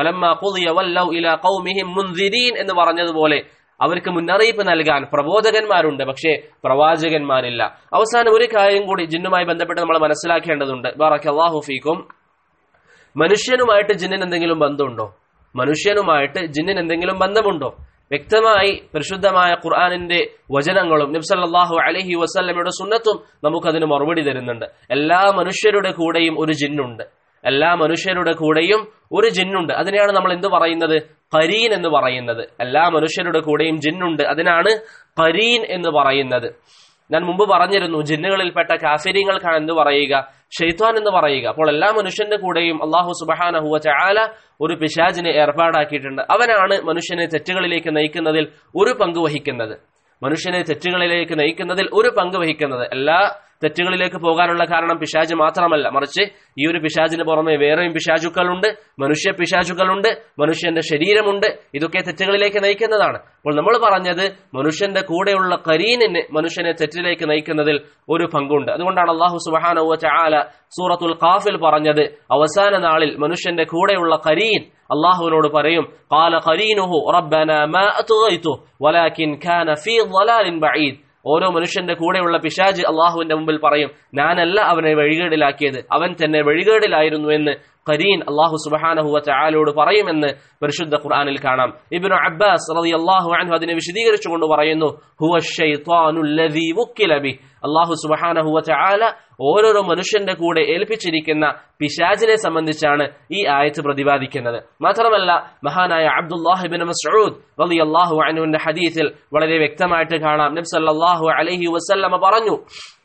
എന്ന് പറഞ്ഞതുപോലെ അവർക്ക് മുന്നറിയിപ്പ് നൽകാൻ പ്രബോധകന്മാരുണ്ട് പക്ഷേ പ്രവാചകന്മാരില്ല അവസാനം ഒരു കാര്യം കൂടി ജിന്നുമായി ബന്ധപ്പെട്ട് നമ്മൾ മനസ്സിലാക്കേണ്ടതുണ്ട് ബാറക്കല്ലാഹു ഫീക്കും മനുഷ്യനുമായിട്ട് ജിന്നിന് എന്തെങ്കിലും ബന്ധമുണ്ടോ മനുഷ്യനുമായിട്ട് ജിന്നിന് എന്തെങ്കിലും ബന്ധമുണ്ടോ വ്യക്തമായി പരിശുദ്ധമായ ഖുർആാനിന്റെ വചനങ്ങളും നബ്സല്ലാഹു അലഹി വസ്ല്ലമയുടെ സുന്നത്തും നമുക്കതിന് മറുപടി തരുന്നുണ്ട് എല്ലാ മനുഷ്യരുടെ കൂടെയും ഒരു ജിന്നുണ്ട് എല്ലാ മനുഷ്യരുടെ കൂടെയും ഒരു ജിന്നുണ്ട് അതിനെയാണ് നമ്മൾ എന്ത് പറയുന്നത് കരീൻ എന്ന് പറയുന്നത് എല്ലാ മനുഷ്യരുടെ കൂടെയും ജിന്നുണ്ട് അതിനാണ് കരീൻ എന്ന് പറയുന്നത് ഞാൻ മുമ്പ് പറഞ്ഞിരുന്നു ജിന്നുകളിൽപ്പെട്ട കാഫര്യങ്ങൾക്കാണ് എന്ത് പറയുക ഷെയ്ത്വാൻ എന്ന് പറയുക അപ്പോൾ എല്ലാ മനുഷ്യന്റെ കൂടെയും അള്ളാഹു സുബഹാനഹുവ ചാല ഒരു പിശാജിനെ ഏർപ്പാടാക്കിയിട്ടുണ്ട് അവനാണ് മനുഷ്യനെ തെറ്റുകളിലേക്ക് നയിക്കുന്നതിൽ ഒരു പങ്ക് വഹിക്കുന്നത് മനുഷ്യനെ തെറ്റുകളിലേക്ക് നയിക്കുന്നതിൽ ഒരു പങ്ക് വഹിക്കുന്നത് എല്ലാ തെറ്റുകളിലേക്ക് പോകാനുള്ള കാരണം പിശാജ് മാത്രമല്ല മറിച്ച് ഈ ഒരു പിശാജിന് പുറമെ വേറെയും പിശാചുക്കളുണ്ട് മനുഷ്യ പിശാചുക്കളുണ്ട് മനുഷ്യന്റെ ശരീരമുണ്ട് ഇതൊക്കെ തെറ്റുകളിലേക്ക് നയിക്കുന്നതാണ് അപ്പോൾ നമ്മൾ പറഞ്ഞത് മനുഷ്യന്റെ കൂടെയുള്ള കരീനിന് മനുഷ്യനെ തെറ്റിലേക്ക് നയിക്കുന്നതിൽ ഒരു പങ്കുണ്ട് അതുകൊണ്ടാണ് അള്ളാഹു സുബാനുവ ചാല സൂറത്തുൽ ഖാഫിൽ പറഞ്ഞത് അവസാന നാളിൽ മനുഷ്യന്റെ കൂടെയുള്ള കരീൻ അള്ളാഹുവിനോട് പറയും قال قرينه ربنا ما أطغيته ولكن كان في ضلال بعيد ഓരോ മനുഷ്യന്റെ കൂടെയുള്ള പിശാജ് അള്ളാഹുവിന്റെ മുമ്പിൽ പറയും ഞാനല്ല അവനെ വഴികേടിലാക്കിയത് അവൻ തന്നെ വഴികേടിലായിരുന്നു എന്ന് കരീൻ അള്ളാഹു സുബാനഹുവ ചാലോട് പറയുമെന്ന് പരിശുദ്ധ ഖുർആനിൽ കാണാം ഇബ്നു അബ്ബാസ് റളിയല്ലാഹു അൻഹു അതിനെ വിശദീകരിച്ചുകൊണ്ട് പറയുന്നു ഹുവ ശൈത്വാനുല്ലദീ വുക്കില ബി അള്ളാഹു സുബഹാനഹുവ ചാല ഓരോരോ മനുഷ്യന്റെ കൂടെ ഏൽപ്പിച്ചിരിക്കുന്ന പിശാജിനെ സംബന്ധിച്ചാണ് ഈ ആയത്ത് പ്രതിപാദിക്കുന്നത് മാത്രമല്ല മഹാനായ അബ്ദുല്ലാഹിബിൻ മസ്ഊദ് റളിയല്ലാഹു അൻഹുവിന്റെ ഹദീസിൽ വളരെ വ്യക്തമായിട്ട് കാണാം നബി സല്ലല്ലാഹു അലൈഹി വസല്ലമ പറഞ്ഞു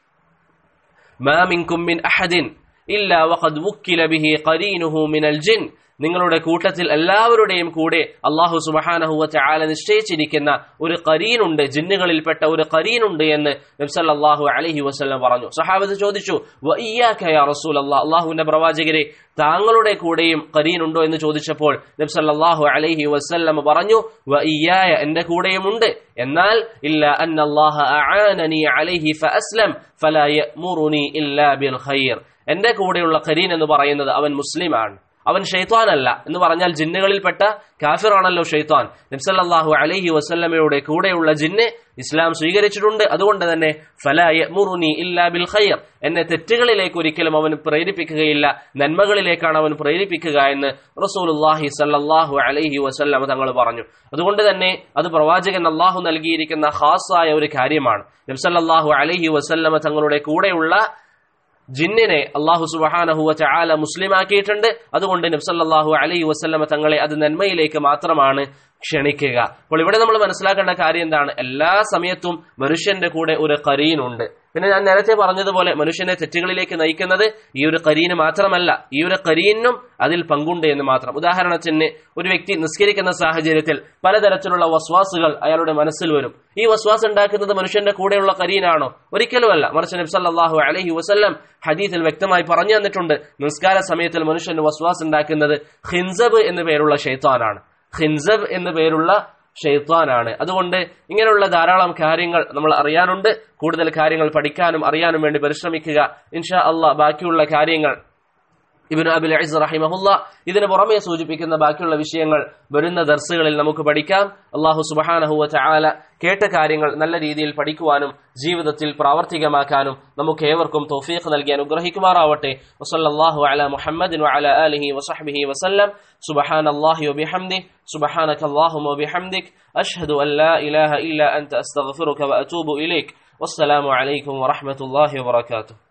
മാ മിൻകും മിൻ അഹദിൻ ഇല്ലാ വഖദ് വുക്കില ബിഹി ഖരീനുഹു മിനൽ ജിൻ നിങ്ങളുടെ കൂട്ടത്തിൽ എല്ലാവരുടെയും കൂടെ അള്ളാഹു സുബഹാനഹുവ ചാല നിശ്ചയിച്ചിരിക്കുന്ന ഒരു കരീനുണ്ട് ജിന്നുകളിൽപ്പെട്ട ഒരു കരീനുണ്ട് എന്ന് നബ്സല്ലാഹു അലഹി വസ്ലം പറഞ്ഞു സഹാബത്ത് ചോദിച്ചു റസൂൽ അള്ളാഹ് അള്ളാഹുവിന്റെ പ്രവാചകരെ താങ്കളുടെ കൂടെയും കരീനുണ്ടോ എന്ന് ചോദിച്ചപ്പോൾ നബ്സല്ലാഹു അലൈഹി വസ്ല്ലം പറഞ്ഞു വ ഇയായ എന്റെ കൂടെയും ഉണ്ട് എന്നാൽ ഇല്ല അന്നല്ലാഹ അആനനി അലൈഹി ഫഅസ്ലം ഫലാ യഅ്മുറുനി ഇല്ലാ ബിൽ ഖൈർ എന്റെ കൂടെയുള്ള കരീൻ എന്ന് പറയുന്നത് അവൻ മുസ്ലിമാണ് അവൻ ഷെയ്ത്വാനല്ല എന്ന് പറഞ്ഞാൽ ജിന്നുകളിൽപ്പെട്ട കാഫിറാണല്ലോ ഷെയ്ത്വാൻ നബ്സല്ലാഹു അലഹി വസല്ലമയുടെ കൂടെയുള്ള ജിന്ന് ഇസ്ലാം സ്വീകരിച്ചിട്ടുണ്ട് അതുകൊണ്ട് തന്നെ ഫലാമുറുനി ഇല്ലാ ബിൽ ഖൈർ എന്നെ തെറ്റുകളിലേക്ക് ഒരിക്കലും അവൻ പ്രേരിപ്പിക്കുകയില്ല നന്മകളിലേക്കാണ് അവൻ പ്രേരിപ്പിക്കുക എന്ന് റസൂലുല്ലാഹി സല്ലാഹു അലഹി വസല്ലമ തങ്ങൾ പറഞ്ഞു അതുകൊണ്ട് തന്നെ അത് പ്രവാചകൻ അള്ളാഹു നൽകിയിരിക്കുന്ന ഖാസായ ഒരു കാര്യമാണ് നബ്സല്ലാഹു അലഹി വസല്ലമ തങ്ങളുടെ കൂടെയുള്ള ജിന്നിനെ അള്ളാഹു സുബഹാനഹുവ ചാല മുസ്ലിമാക്കിയിട്ടുണ്ട് അതുകൊണ്ട് നബ്സല്ലാഹു അലൈഹി വസ്ല്ലമ തങ്ങളെ അത് നന്മയിലേക്ക് മാത്രമാണ് ക്ഷണിക്കുക അപ്പോൾ ഇവിടെ നമ്മൾ മനസ്സിലാക്കേണ്ട കാര്യം എന്താണ് എല്ലാ സമയത്തും മനുഷ്യന്റെ കൂടെ ഒരു കരീനുണ്ട് പിന്നെ ഞാൻ നേരത്തെ പറഞ്ഞതുപോലെ മനുഷ്യനെ തെറ്റുകളിലേക്ക് നയിക്കുന്നത് ഈ ഒരു കരീന് മാത്രമല്ല ഈ ഒരു കരീനും അതിൽ പങ്കുണ്ട് എന്ന് മാത്രം ഉദാഹരണത്തിന് ഒരു വ്യക്തി നിസ്കരിക്കുന്ന സാഹചര്യത്തിൽ പലതരത്തിലുള്ള വസ്വാസുകൾ അയാളുടെ മനസ്സിൽ വരും ഈ വസ്വാസ് ഉണ്ടാക്കുന്നത് മനുഷ്യന്റെ കൂടെയുള്ള കരീനാണോ ഒരിക്കലുമല്ല മറിച്ച് നബ്സല്ലാഹു അലഹി വസ്ല്ലം ഹദീസിൽ വ്യക്തമായി പറഞ്ഞു തന്നിട്ടുണ്ട് നിസ്കാര സമയത്തിൽ മനുഷ്യന് വസ്വാസ് ഉണ്ടാക്കുന്നത് ഹിൻസബ് എന്നു പേരുള്ള ഷെയ്ത്താനാണ് ഹിൻസബ് എന്നു പേരുള്ള ഷെയ്ത്താനാണ് അതുകൊണ്ട് ഇങ്ങനെയുള്ള ധാരാളം കാര്യങ്ങൾ നമ്മൾ അറിയാനുണ്ട് കൂടുതൽ കാര്യങ്ങൾ പഠിക്കാനും അറിയാനും വേണ്ടി പരിശ്രമിക്കുക ഇൻഷാ അള്ളാഹ് ബാക്കിയുള്ള കാര്യങ്ങൾ ഇബിന് അബുൽ അഇസ് റഹിമഹുല്ല ഇതിന് പുറമെ സൂചിപ്പിക്കുന്ന ബാക്കിയുള്ള വിഷയങ്ങൾ വരുന്ന ദർസുകളിൽ നമുക്ക് പഠിക്കാം അള്ളാഹു സുബഹാനഹുവ ചാല കേട്ട കാര്യങ്ങൾ നല്ല രീതിയിൽ പഠിക്കുവാനും ജീവിതത്തിൽ പ്രാവർത്തികമാക്കാനും നമുക്ക് ഏവർക്കും തൗഫീഖ് നൽകി അനുഗ്രഹിക്കുമാറാവട്ടെ വസല്ലല്ലാഹു അല മുഹമ്മദിൻ വഅല ആലിഹി വസഹ്ബിഹി വസല്ലം സുബ്ഹാനല്ലാഹി വബിഹംദി സുബ്ഹാനക അല്ലാഹുമ്മ വബിഹംദിക് അഷ്ഹദു അൻ ലാ ഇലാഹ ഇല്ല അൻത അസ്തഗ്ഫിറുക വഅതൂബു ഇലൈക് വസ്സലാമു അലൈക്കും വറഹ്മത്തുള്ളാഹി വബറകാതുഹു